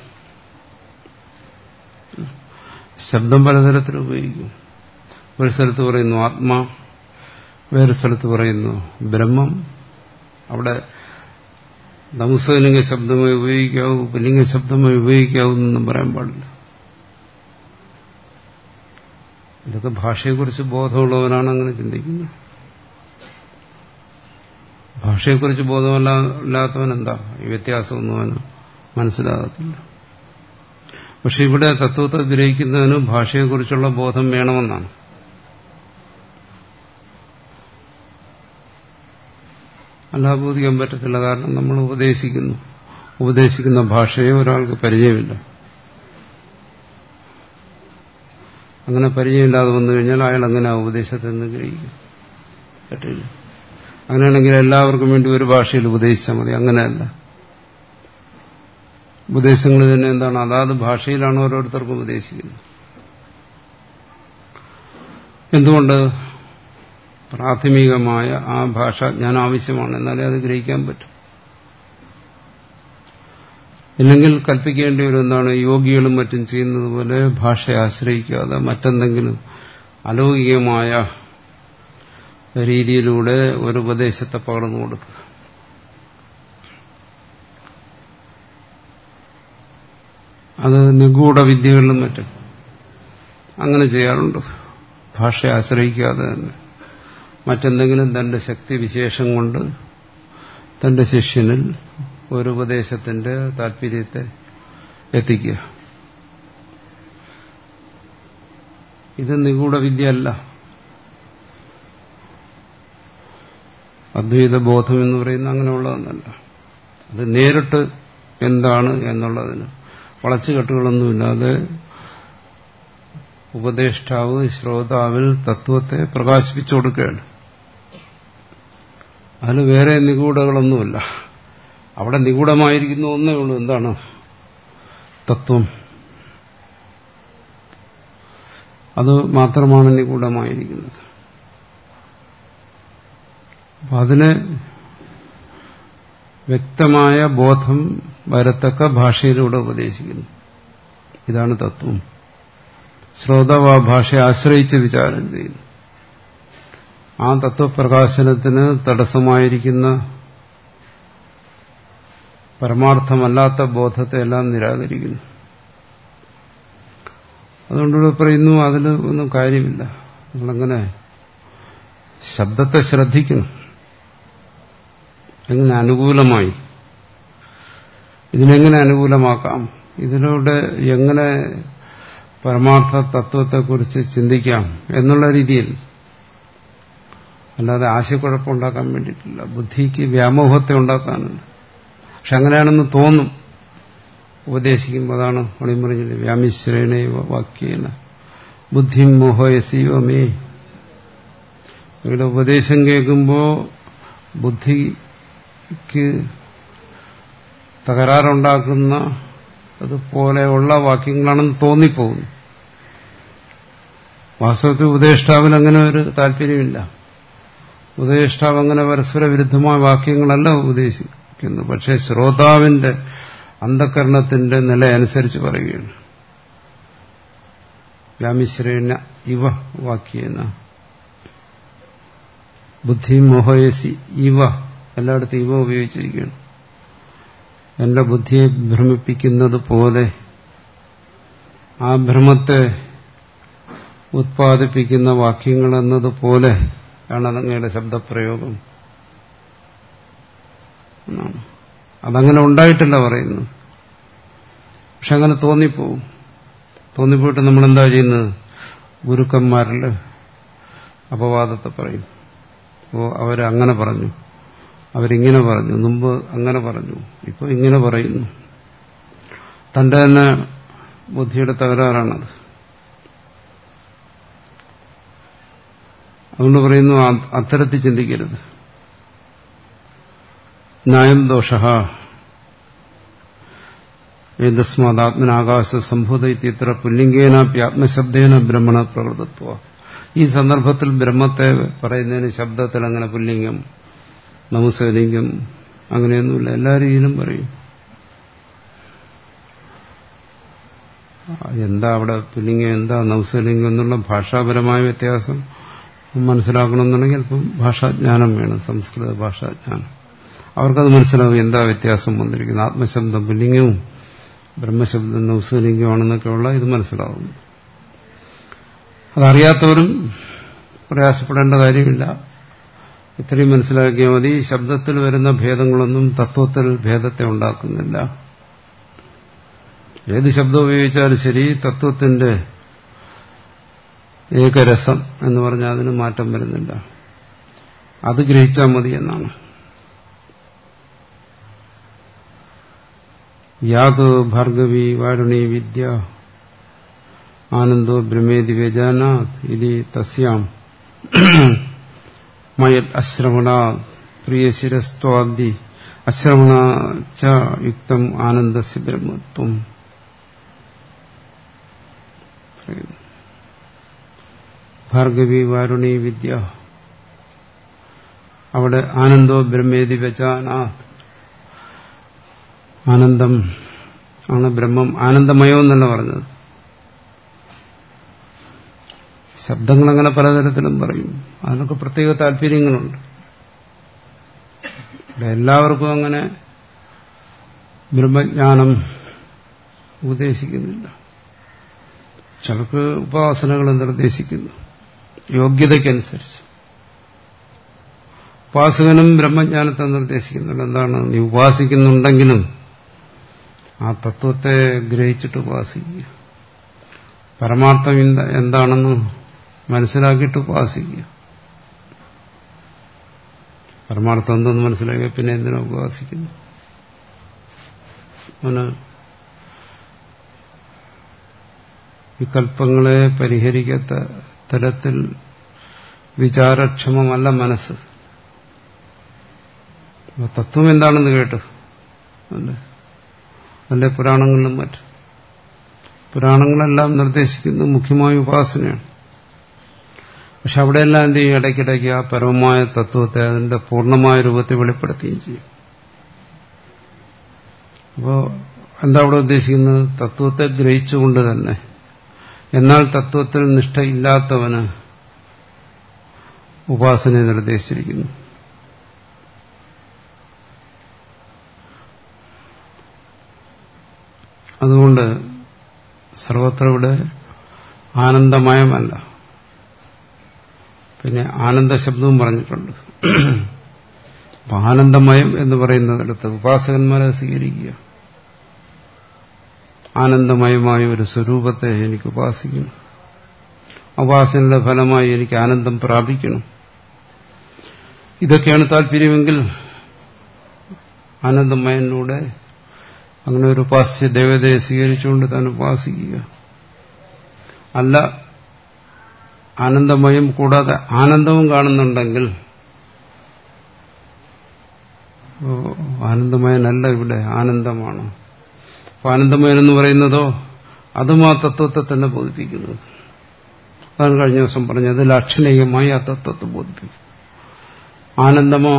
ശബ്ദം പലതരത്തിൽ ഉപയോഗിക്കും ഒരു സ്ഥലത്ത് പറയുന്നു ആത്മാ വേറെ സ്ഥലത്ത് പറയുന്നു ബ്രഹ്മം അവിടെ നമുസലിംഗ ശബ്ദമായി ഉപയോഗിക്കാവൂ പുല്ലിംഗ ശബ്ദമായി ഉപയോഗിക്കാവൂ എന്നൊന്നും പറയാൻ പാടില്ല ഇതൊക്കെ ഭാഷയെക്കുറിച്ച് ബോധമുള്ളവനാണ് അങ്ങനെ ചിന്തിക്കുന്നത് ഭാഷയെക്കുറിച്ച് ബോധമല്ലാത്തവൻ എന്താ ഈ വ്യത്യാസമൊന്നും അവന് മനസ്സിലാകത്തില്ല പക്ഷെ ഇവിടെ തത്വത്തെ ഗ്രഹിക്കുന്നതിന് ഭാഷയെക്കുറിച്ചുള്ള ബോധം വേണമെന്നാണ് അല്ലാതെ ബോധിക്കാൻ പറ്റത്തില്ല കാരണം നമ്മൾ ഉപദേശിക്കുന്നു ഉപദേശിക്കുന്ന ഭാഷയെ ഒരാൾക്ക് പരിചയമില്ല അങ്ങനെ പരിചയമില്ലാതെ വന്നു കഴിഞ്ഞാൽ അയാൾ അങ്ങനെ ഉപദേശത്തിൽ നിന്ന് ഗ്രഹിക്കും പറ്റില്ല അങ്ങനെയാണെങ്കിൽ എല്ലാവർക്കും വേണ്ടി ഒരു ഭാഷയിൽ ഉപദേശിച്ചാൽ മതി അങ്ങനെയല്ല ഉപദേശങ്ങൾ തന്നെ എന്താണ് അതാത് ഭാഷയിലാണ് ഓരോരുത്തർക്കും ഉപദേശിക്കുന്നത് എന്തുകൊണ്ട് പ്രാഥമികമായ ആ ഭാഷ ഞാൻ ആവശ്യമാണ് എന്നാലേ അത് ഗ്രഹിക്കാൻ പറ്റും ഇല്ലെങ്കിൽ കൽപ്പിക്കേണ്ടി വരും എന്താണ് യോഗികളും മറ്റും ചെയ്യുന്നത് പോലെ ഭാഷയെ ആശ്രയിക്കാതെ മറ്റെന്തെങ്കിലും അലൗകികമായ രീതിയിലൂടെ ഒരു ഉപദേശത്തെ പകർന്നു കൊടുക്കുക അത് നിഗൂഢ വിദ്യകളിലും മറ്റും അങ്ങനെ ചെയ്യാറുണ്ട് ഭാഷയെ ആശ്രയിക്കാതെ തന്നെ മറ്റെന്തെങ്കിലും തന്റെ ശക്തി വിശേഷം കൊണ്ട് തന്റെ ശിഷ്യനിൽ ഒരു ഉപദേശത്തിന്റെ താല്പര്യത്തെ എത്തിക്കുക ഇത് നിഗൂഢ വിദ്യയല്ല അദ്വൈത ബോധം എന്ന് പറയുന്ന അങ്ങനെയുള്ളതൊന്നല്ല അത് നേരിട്ട് എന്താണ് എന്നുള്ളതിന് വളച്ചുകെട്ടുകളൊന്നുമില്ലാതെ ഉപദേഷ്ടാവ് ശ്രോതാവിൽ തത്വത്തെ പ്രകാശിപ്പിച്ചു കൊടുക്കുകയാണ് അതിന് വേറെ നിഗൂഢകളൊന്നുമില്ല അവിടെ നിഗൂഢമായിരിക്കുന്ന ഒന്നേ ഉള്ളൂ എന്താണ് തത്വം അത് മാത്രമാണ് നിഗൂഢമായിരിക്കുന്നത് അപ്പൊ അതിന് വ്യക്തമായ ബോധം വരത്തക്ക ഭാഷയിലൂടെ ഉപദേശിക്കുന്നു ഇതാണ് തത്വം ശ്രോതാവ് ആ ഭാഷയെ ആശ്രയിച്ച് വിചാരം ചെയ്യുന്നു ആ തത്വപ്രകാശനത്തിന് തടസ്സമായിരിക്കുന്ന പരമാർത്ഥമല്ലാത്ത ബോധത്തെ എല്ലാം നിരാകരിക്കുന്നു അതുകൊണ്ടിവിടെ പറയുന്നു അതിൽ ഒന്നും കാര്യമില്ല നിങ്ങളങ്ങനെ ശബ്ദത്തെ ശ്രദ്ധിക്കണം എങ്ങനെ അനുകൂലമായി ഇതിനെങ്ങനെ അനുകൂലമാക്കാം ഇതിലൂടെ എങ്ങനെ പരമാർത്ഥ തത്വത്തെക്കുറിച്ച് ചിന്തിക്കാം എന്നുള്ള രീതിയിൽ അല്ലാതെ ആശയക്കുഴപ്പമുണ്ടാക്കാൻ വേണ്ടിയിട്ടില്ല ബുദ്ധിക്ക് വ്യാമോഹത്തെ ഉണ്ടാക്കാനുണ്ട് പക്ഷെ അങ്ങനെയാണെന്ന് തോന്നും ഉപദേശിക്കുമ്പോൾ അതാണ് മണിമറിഞ്ഞില്ല വ്യാമിശ്രേണൈവ വാക്യേന ബുദ്ധി മോഹയസീവ മേ ഇവിടെ ഉപദേശം കേൾക്കുമ്പോൾ ബുദ്ധിക്ക് തകരാറുണ്ടാക്കുന്ന അതുപോലെയുള്ള വാക്യങ്ങളാണെന്ന് തോന്നിപ്പോകുന്നു വാസ്തവത്തിൽ ഉപദേഷ്ടാവിന് അങ്ങനെ ഒരു താല്പര്യമില്ല ഉപദേഷ്ടാവ് അങ്ങനെ പരസ്പര വിരുദ്ധമായ വാക്യങ്ങളല്ല ഉപദേശിക്കുന്നു പക്ഷേ ശ്രോതാവിന്റെ അന്ധകരണത്തിന്റെ നില അനുസരിച്ച് പറയുകയാണ് വ്യാമിശ്രേണ ഇവ വാക്യേന ബുദ്ധി മോഹയസി ഇവ എല്ലായിടത്തും ഇവ ഉപയോഗിച്ചിരിക്കുകയാണ് എന്റെ ബുദ്ധിയെ ഭ്രമിപ്പിക്കുന്നത് പോലെ ആ ഭ്രമത്തെ ഉത്പാദിപ്പിക്കുന്ന വാക്യങ്ങൾ എന്നതുപോലെ ആണ് അതങ്ങയുടെ ശബ്ദപ്രയോഗം എന്നാണ് അതങ്ങനെ ഉണ്ടായിട്ടില്ല പറയുന്നു പക്ഷെ അങ്ങനെ തോന്നിപ്പോവും തോന്നിപ്പോയിട്ട് നമ്മൾ എന്താ ചെയ്യുന്നത് ഗുരുക്കന്മാരിൽ അപവാദത്തെ പറയും ഓ അവരങ്ങനെ പറഞ്ഞു അവരിങ്ങനെ പറഞ്ഞു മുമ്പ് അങ്ങനെ പറഞ്ഞു ഇപ്പോൾ ഇങ്ങനെ പറയുന്നു തന്റെ തന്നെ ബുദ്ധിയുടെ തകരാറാണത് അതുകൊണ്ട് പറയുന്നു അത്തരത്തിൽ ചിന്തിക്കരുത് ന്യായം ദോഷ ഏതസ്മാത് ആത്മനാകാശ സംഭൂത ഇത്ര പുല്ലിംഗേനാപ്പി ആത്മശബ്ദേന ബ്രഹ്മണ പ്രകൃതത്വ ഈ സന്ദർഭത്തിൽ ബ്രഹ്മത്തെ പറയുന്നതിന് ശബ്ദത്തിൽ അങ്ങനെ പുല്ലിംഗം നമസ്കരിക്കും അങ്ങനെയൊന്നുമില്ല എല്ലാ രീതിയിലും പറയും എന്താ അവിടെ പുല്ലിംഗം എന്താ നൗസലിംഗം എന്നുള്ള ഭാഷാപരമായ വ്യത്യാസം മനസ്സിലാക്കണമെന്നുണ്ടെങ്കിൽ അല്പം ഭാഷാജ്ഞാനം വേണം സംസ്കൃത ഭാഷാജ്ഞാനം അവർക്കത് മനസ്സിലാവും എന്താ വ്യത്യാസം വന്നിരിക്കുന്നത് ആത്മശബ്ദം പുല്ലിംഗവും ബ്രഹ്മശബ്ദം നൗസലിംഗമാണെന്നൊക്കെയുള്ള ഇത് മനസ്സിലാവും അതറിയാത്തവരും പ്രയാസപ്പെടേണ്ട കാര്യമില്ല ഇത്രയും മനസ്സിലാക്കിയാൽ മതി ശബ്ദത്തിൽ വരുന്ന ഭേദങ്ങളൊന്നും തത്വത്തിൽ ഭേദത്തെ ഉണ്ടാക്കുന്നില്ല ഏത് ശബ്ദം ഉപയോഗിച്ചാലും ശരി തത്വത്തിന്റെ ഏകരസം എന്ന് പറഞ്ഞാൽ അതിന് മാറ്റം വരുന്നില്ല അത് ഗ്രഹിച്ചാൽ മതി എന്നാണ് യാത് ഭാർഗവി വാരുണി വിദ്യ ആനന്ദോ ബ്രഹ്മേതി വ്യജാനാത് ഇതി തസ്യാം മയത് അശ്രവണ പ്രിയശിരസ്ത്വാദി അശ്രവണ ച യുക്തം ആനന്ദസ്യ ബ്രഹ്മത്വം ഭാർഗവി വാരുണി വിദ്യ അവിടെ ആനന്ദോ ബ്രഹ്മേതി വെച്ചാനാ ആനന്ദം ആണ് ബ്രഹ്മം ആനന്ദമയോ എന്നല്ല പറഞ്ഞത് ശബ്ദങ്ങൾ അങ്ങനെ പലതരത്തിലും പറയും അതിനൊക്കെ പ്രത്യേക താല്പര്യങ്ങളുണ്ട് ഇവിടെ എല്ലാവർക്കും അങ്ങനെ ബ്രഹ്മജ്ഞാനം ഉപദേശിക്കുന്നില്ല ചിലർക്ക് ഉപാസനകൾ നിർദ്ദേശിക്കുന്നു യോഗ്യതയ്ക്കനുസരിച്ച് ഉപാസകനും ബ്രഹ്മജ്ഞാനത്തെ നിർദ്ദേശിക്കുന്നുണ്ട് എന്താണ് നീ ഉപാസിക്കുന്നുണ്ടെങ്കിലും ആ തത്വത്തെ ഗ്രഹിച്ചിട്ട് ഉപാസിക്കുക പരമാർത്ഥം എന്താണെന്ന് മനസ്സിലാക്കിയിട്ട് ഉപാസിക്കുക പരമാർത്ഥം എന്തെന്ന് മനസ്സിലാക്കിയ പിന്നെ എന്തിനാ ഉപാസിക്കുന്നു അവന് വികല്പങ്ങളെ പരിഹരിക്കാത്ത തരത്തിൽ വിചാരക്ഷമമല്ല മനസ്സ് തത്വം എന്താണെന്ന് കേട്ടു അല്ലേ അല്ലെ പുരാണങ്ങളിലും മറ്റും പുരാണങ്ങളെല്ലാം നിർദ്ദേശിക്കുന്നത് മുഖ്യമായ ഉപാസനയാണ് പക്ഷെ അവിടെയെല്ലാം എന്ത് ചെയ്യും ഇടയ്ക്കിടയ്ക്ക് ആ പരമമായ തത്വത്തെ അതിന്റെ പൂർണ്ണമായ രൂപത്തെ വെളിപ്പെടുത്തുകയും ചെയ്യും അപ്പോൾ എന്താ അവിടെ ഉദ്ദേശിക്കുന്നത് തത്വത്തെ ഗ്രഹിച്ചുകൊണ്ട് തന്നെ എന്നാൽ തത്വത്തിൽ നിഷ്ഠയില്ലാത്തവന് ഉപാസനയെ നിർദ്ദേശിച്ചിരിക്കുന്നു അതുകൊണ്ട് സർവത്ര ഇവിടെ ആനന്ദമയമല്ല പിന്നെ ആനന്ദ ശബ്ദവും പറഞ്ഞിട്ടുണ്ട് അപ്പൊ ആനന്ദമയം എന്ന് പറയുന്നതിടത്ത് ഉപാസകന്മാരെ സ്വീകരിക്കുക ആനന്ദമയമായ ഒരു സ്വരൂപത്തെ എനിക്ക് ഉപാസിക്കണം ഉപാസനയുടെ ഫലമായി എനിക്ക് ആനന്ദം പ്രാപിക്കണം ഇതൊക്കെയാണ് താല്പര്യമെങ്കിൽ ആനന്ദമയനിലൂടെ അങ്ങനെ ഒരു ഉപാസ്യ ദേവതയെ സ്വീകരിച്ചുകൊണ്ട് താൻ ഉപാസിക്കുക അല്ല ആനന്ദമയം കൂടാതെ ആനന്ദവും കാണുന്നുണ്ടെങ്കിൽ ആനന്ദമയനല്ല ഇവിടെ ആനന്ദമാണ് അപ്പൊ ആനന്ദമയൻ എന്ന് പറയുന്നതോ അതും ആ തത്വത്തെ തന്നെ ബോധിപ്പിക്കുന്നത് അതാണ് കഴിഞ്ഞ ദിവസം പറഞ്ഞത് ലാക്ഷണികമായി ആ തത്വത്തെ ബോധിപ്പിക്കും ആനന്ദമോ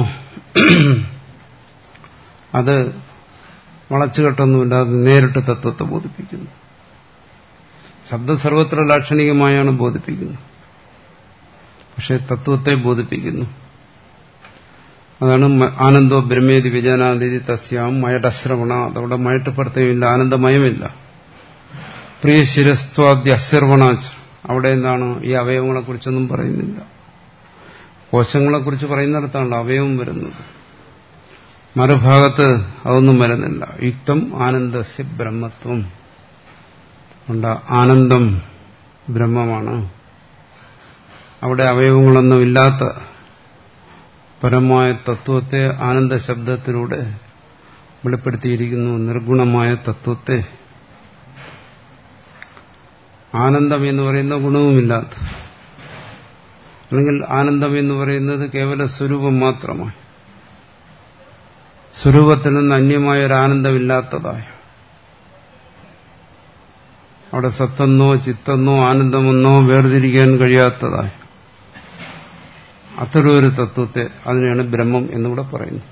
അത് വളച്ചുകെട്ടൊന്നുമില്ല അത് നേരിട്ട് തത്വത്തെ ബോധിപ്പിക്കുന്നു ശബ്ദം സർവത്ര ലാക്ഷണികമായാണ് ബോധിപ്പിക്കുന്നത് പക്ഷെ തത്വത്തെ ബോധിപ്പിക്കുന്നു അതാണ് ആനന്ദോ ബ്രഹ്മേതി വിജയനാദിതി തസ്യാം മയടശ്രവണ അതവിടെ മയട്ട് പ്രത്യേകമില്ല ആനന്ദമയമില്ല പ്രിയ ശിരസ്വാദ്യ അശ്രവണാച്ച് അവിടെ എന്താണ് ഈ അവയവങ്ങളെക്കുറിച്ചൊന്നും പറയുന്നില്ല കോശങ്ങളെക്കുറിച്ച് പറയുന്നിടത്താണ് അവയവം വരുന്നത് മറുഭാഗത്ത് അതൊന്നും വരുന്നില്ല യുക്തം ആനന്ദസ്യ ബ്രഹ്മത്വം ഉണ്ട് ആനന്ദം ബ്രഹ്മമാണ് അവിടെ അവയവങ്ങളൊന്നും ഇല്ലാത്ത പരമായ തത്വത്തെ ആനന്ദ ശബ്ദത്തിലൂടെ വെളിപ്പെടുത്തിയിരിക്കുന്നു നിർഗുണമായ തത്വത്തെ ആനന്ദം എന്ന് പറയുന്ന ഗുണവുമില്ലാത്ത അല്ലെങ്കിൽ ആനന്ദം എന്ന് പറയുന്നത് കേവല സ്വരൂപം മാത്രമായി സ്വരൂപത്തിൽ നിന്ന് അന്യമായ ഒരു ആനന്ദമില്ലാത്തതായ അവിടെ സത്തെന്നോ ചിത്തെന്നോ ആനന്ദമെന്നോ വേർതിരിക്കാൻ കഴിയാത്തതായ അത്തരമൊരു തത്വത്തെ അതിനെയാണ് ബ്രഹ്മം എന്നിവിടെ പറയുന്നത്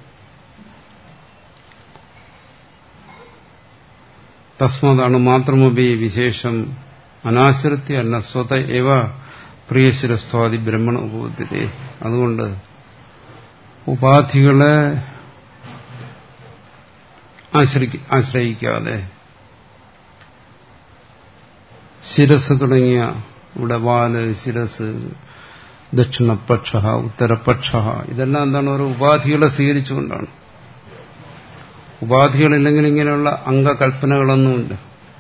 തസ്മതാണ് മാത്രമപി വിശേഷം അനാശ്രിത്യ അല്ല സ്വത എവ പ്രിയശിരസ്വാദി ബ്രഹ്മണ ഉപബുദ്ധത്തെ അതുകൊണ്ട് ഉപാധികളെ ആശ്രയിക്കാതെ ശിരസ് തുടങ്ങിയ ഇവിടെ വാല് ശിരസ് ദക്ഷിണപക്ഷ ഉത്തരപക്ഷ ഇതെല്ലാം എന്താണ് ഓരോ ഉപാധികളെ സ്വീകരിച്ചുകൊണ്ടാണ് ഉപാധികളില്ലെങ്കിൽ ഇങ്ങനെയുള്ള അംഗകൽപ്പനകളൊന്നുമില്ല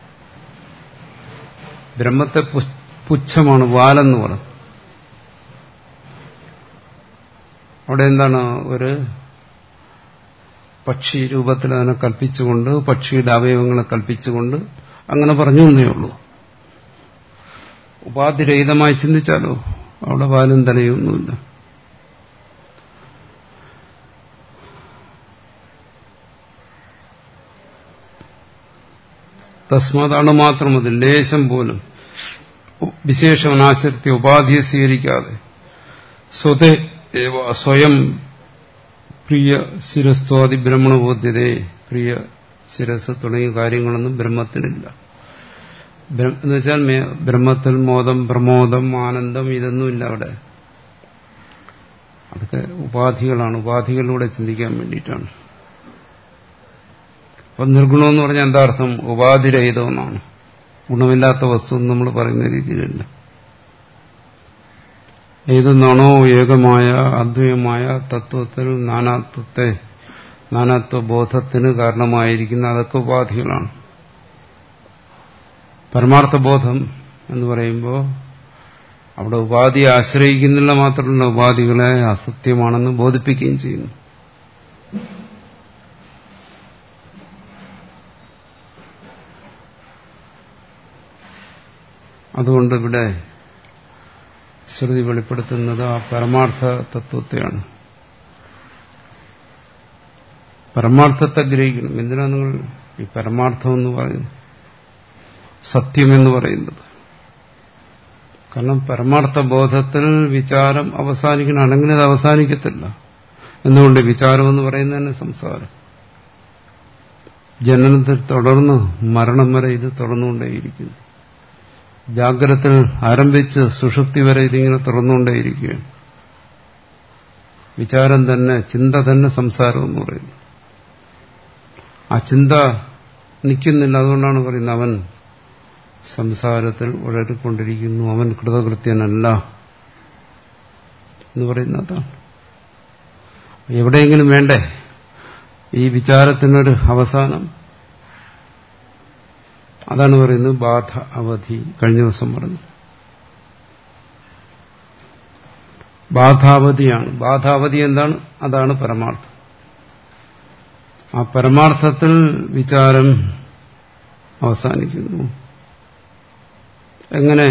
ബ്രഹ്മത്തെ പുച്ഛമാണ് വാലെന്ന് പറഞ്ഞു അവിടെ എന്താണ് ഒരു പക്ഷി രൂപത്തിൽ അതിനെ കൽപ്പിച്ചുകൊണ്ട് പക്ഷിയുടെ അവയവങ്ങളെ കൽപ്പിച്ചുകൊണ്ട് അങ്ങനെ പറഞ്ഞു എന്നേ ഉള്ളൂ ഉപാധിരഹിതമായി ചിന്തിച്ചാലോ അവിടെ വാലും തലയൊന്നുമില്ല തസ്മാത് അണുമാത്രം മതി ലേശം പോലും വിശേഷമനാശക്തി ഉപാധിയെ സ്വീകരിക്കാതെ സ്വതേ സ്വയം പ്രിയ ശിരസ്വാദി ബ്രഹ്മണബോധ്യതയെ പ്രിയ ശിരസ് തുടങ്ങിയ കാര്യങ്ങളൊന്നും ബ്രഹ്മത്തിനില്ല എന്ന് വെച്ചാൽ ബ്രഹ്മത്തിൽ മോദം പ്രമോദം ആനന്ദം ഇതൊന്നുമില്ല അവിടെ അതൊക്കെ ഉപാധികളാണ് ഉപാധികളിലൂടെ ചിന്തിക്കാൻ വേണ്ടിയിട്ടാണ് അപ്പൊ നിർഗുണമെന്ന് പറഞ്ഞാൽ എന്താ അർത്ഥം ഉപാധിരഹിതമെന്നാണ് ഗുണമില്ലാത്ത വസ്തു എന്ന് നമ്മൾ പറയുന്ന രീതിയിലല്ല ഏതെന്നാണോ ഏകമായ അദ്വൈതമായ തത്വത്തിൽ നാനാത്വത്തെ നാനാത്വ ബോധത്തിന് കാരണമായിരിക്കുന്ന അതൊക്കെ ഉപാധികളാണ് പരമാർത്ഥബോധം എന്ന് പറയുമ്പോൾ അവിടെ ഉപാധിയെ ആശ്രയിക്കുന്നില്ല മാത്രമല്ല ഉപാധികളെ അസത്യമാണെന്ന് ബോധിപ്പിക്കുകയും ചെയ്യുന്നു അതുകൊണ്ട് ഇവിടെ ശ്രുതി വെളിപ്പെടുത്തുന്നത് ആ പരമാർത്ഥ തത്വത്തെയാണ് പരമാർത്ഥത്തെ ഗ്രഹിക്കണം എന്തിനാ നിങ്ങൾ ഈ പരമാർത്ഥം എന്ന് പറയുന്നത് സത്യമെന്ന് പറയുന്നത് കാരണം പരമാർത്ഥ ബോധത്തിൽ വിചാരം അവസാനിക്കണം അല്ലെങ്കിൽ അത് അവസാനിക്കത്തില്ല എന്തുകൊണ്ട് വിചാരം എന്ന് പറയുന്നത് തന്നെ സംസാരം ജനനത്തിൽ തുടർന്ന് മരണം വരെ ഇത് തുടർന്നുകൊണ്ടേയിരിക്കുന്നു ജാഗ്രതത്തിൽ ആരംഭിച്ച് സുഷുപ്തി വരെ ഇതിങ്ങനെ തുറന്നുകൊണ്ടേയിരിക്കുകയാണ് വിചാരം തന്നെ ചിന്ത തന്നെ സംസാരം എന്ന് പറയുന്നു ആ ചിന്ത നിൽക്കുന്നില്ല അതുകൊണ്ടാണ് പറയുന്നത് അവൻ സംസാരത്തിൽ ഉഴറിക്കൊണ്ടിരിക്കുന്നു അവൻ കൃതകൃത്യനല്ല എന്ന് പറയുന്നതാണ് എവിടെയെങ്കിലും വേണ്ടേ ഈ വിചാരത്തിനൊരു അവസാനം അതാണ് പറയുന്നത് ബാധ അവധി കഴിഞ്ഞ ദിവസം പറഞ്ഞു ബാധാവധിയാണ് ബാധാവധി എന്താണ് അതാണ് പരമാർത്ഥം ആ പരമാർത്ഥത്തിൽ വിചാരം അവസാനിക്കുന്നു എങ്ങനെ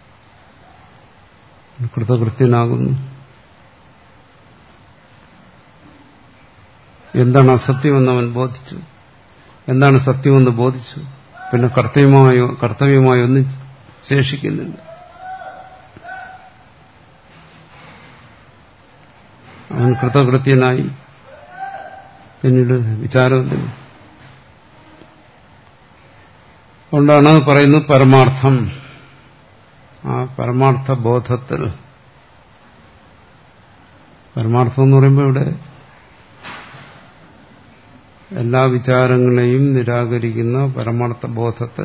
കൃതകൃത്യനാകുന്നു എന്താണ് അസത്യമെന്ന് അവൻ ബോധിച്ചു എന്താണ് സത്യമെന്ന് ബോധിച്ചു പിന്നെ കർത്തവ്യമായോ കർത്തവ്യമായോ ഒന്നും ശേഷിക്കുന്നില്ല അവൻ കൃതകൃത്യനായി പിന്നീട് വിചാരമില്ല അതുകൊണ്ടാണ് പറയുന്നത് പരമാർത്ഥം ആ പരമാർത്ഥ ബോധത്തിൽ പരമാർത്ഥം എന്ന് പറയുമ്പോൾ ഇവിടെ എല്ലാ വിചാരങ്ങളെയും നിരാകരിക്കുന്ന പരമാർത്ഥ ബോധത്തിൽ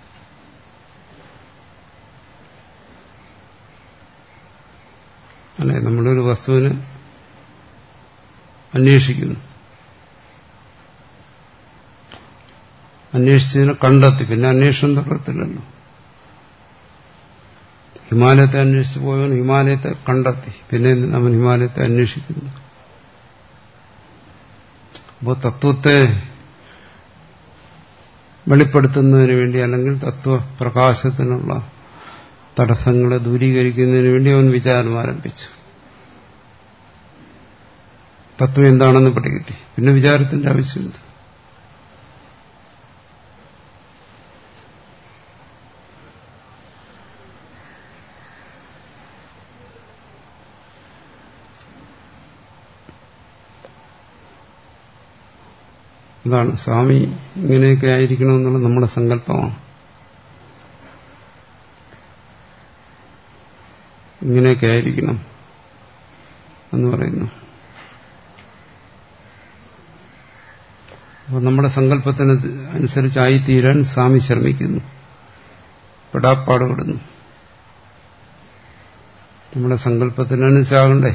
അല്ലെ നമ്മളൊരു വസ്തുവിനെ അന്വേഷിക്കുന്നു അന്വേഷിച്ചതിനെ കണ്ടെത്തി പിന്നെ അന്വേഷണം തുടരത്തില്ലല്ലോ ഹിമാലയത്തെ അന്വേഷിച്ചു പോയവൻ ഹിമാലയത്തെ കണ്ടെത്തി പിന്നെ അവൻ ഹിമാലയത്തെ അന്വേഷിക്കുന്നു അപ്പോൾ തത്വത്തെ വെളിപ്പെടുത്തുന്നതിന് വേണ്ടി അല്ലെങ്കിൽ തത്വപ്രകാശത്തിനുള്ള തടസ്സങ്ങളെ ദൂരീകരിക്കുന്നതിന് വേണ്ടി അവൻ വിചാരം ആരംഭിച്ചു തത്വം എന്താണെന്ന് പിടികിട്ടി പിന്നെ വിചാരത്തിന്റെ ആവശ്യമുണ്ട് അതാണ് സ്വാമി ഇങ്ങനെയൊക്കെ ആയിരിക്കണമെന്നുള്ള നമ്മുടെ സങ്കല്പമാണ് ഇങ്ങനെയൊക്കെ ആയിരിക്കണം എന്ന് പറയുന്നു അപ്പോൾ നമ്മുടെ സങ്കല്പത്തിന് അനുസരിച്ചായിത്തീരാൻ സ്വാമി ശ്രമിക്കുന്നു പെടാപ്പാടുപെടുന്നു നമ്മുടെ സങ്കല്പത്തിനനുസരിച്ചാകണ്ടേ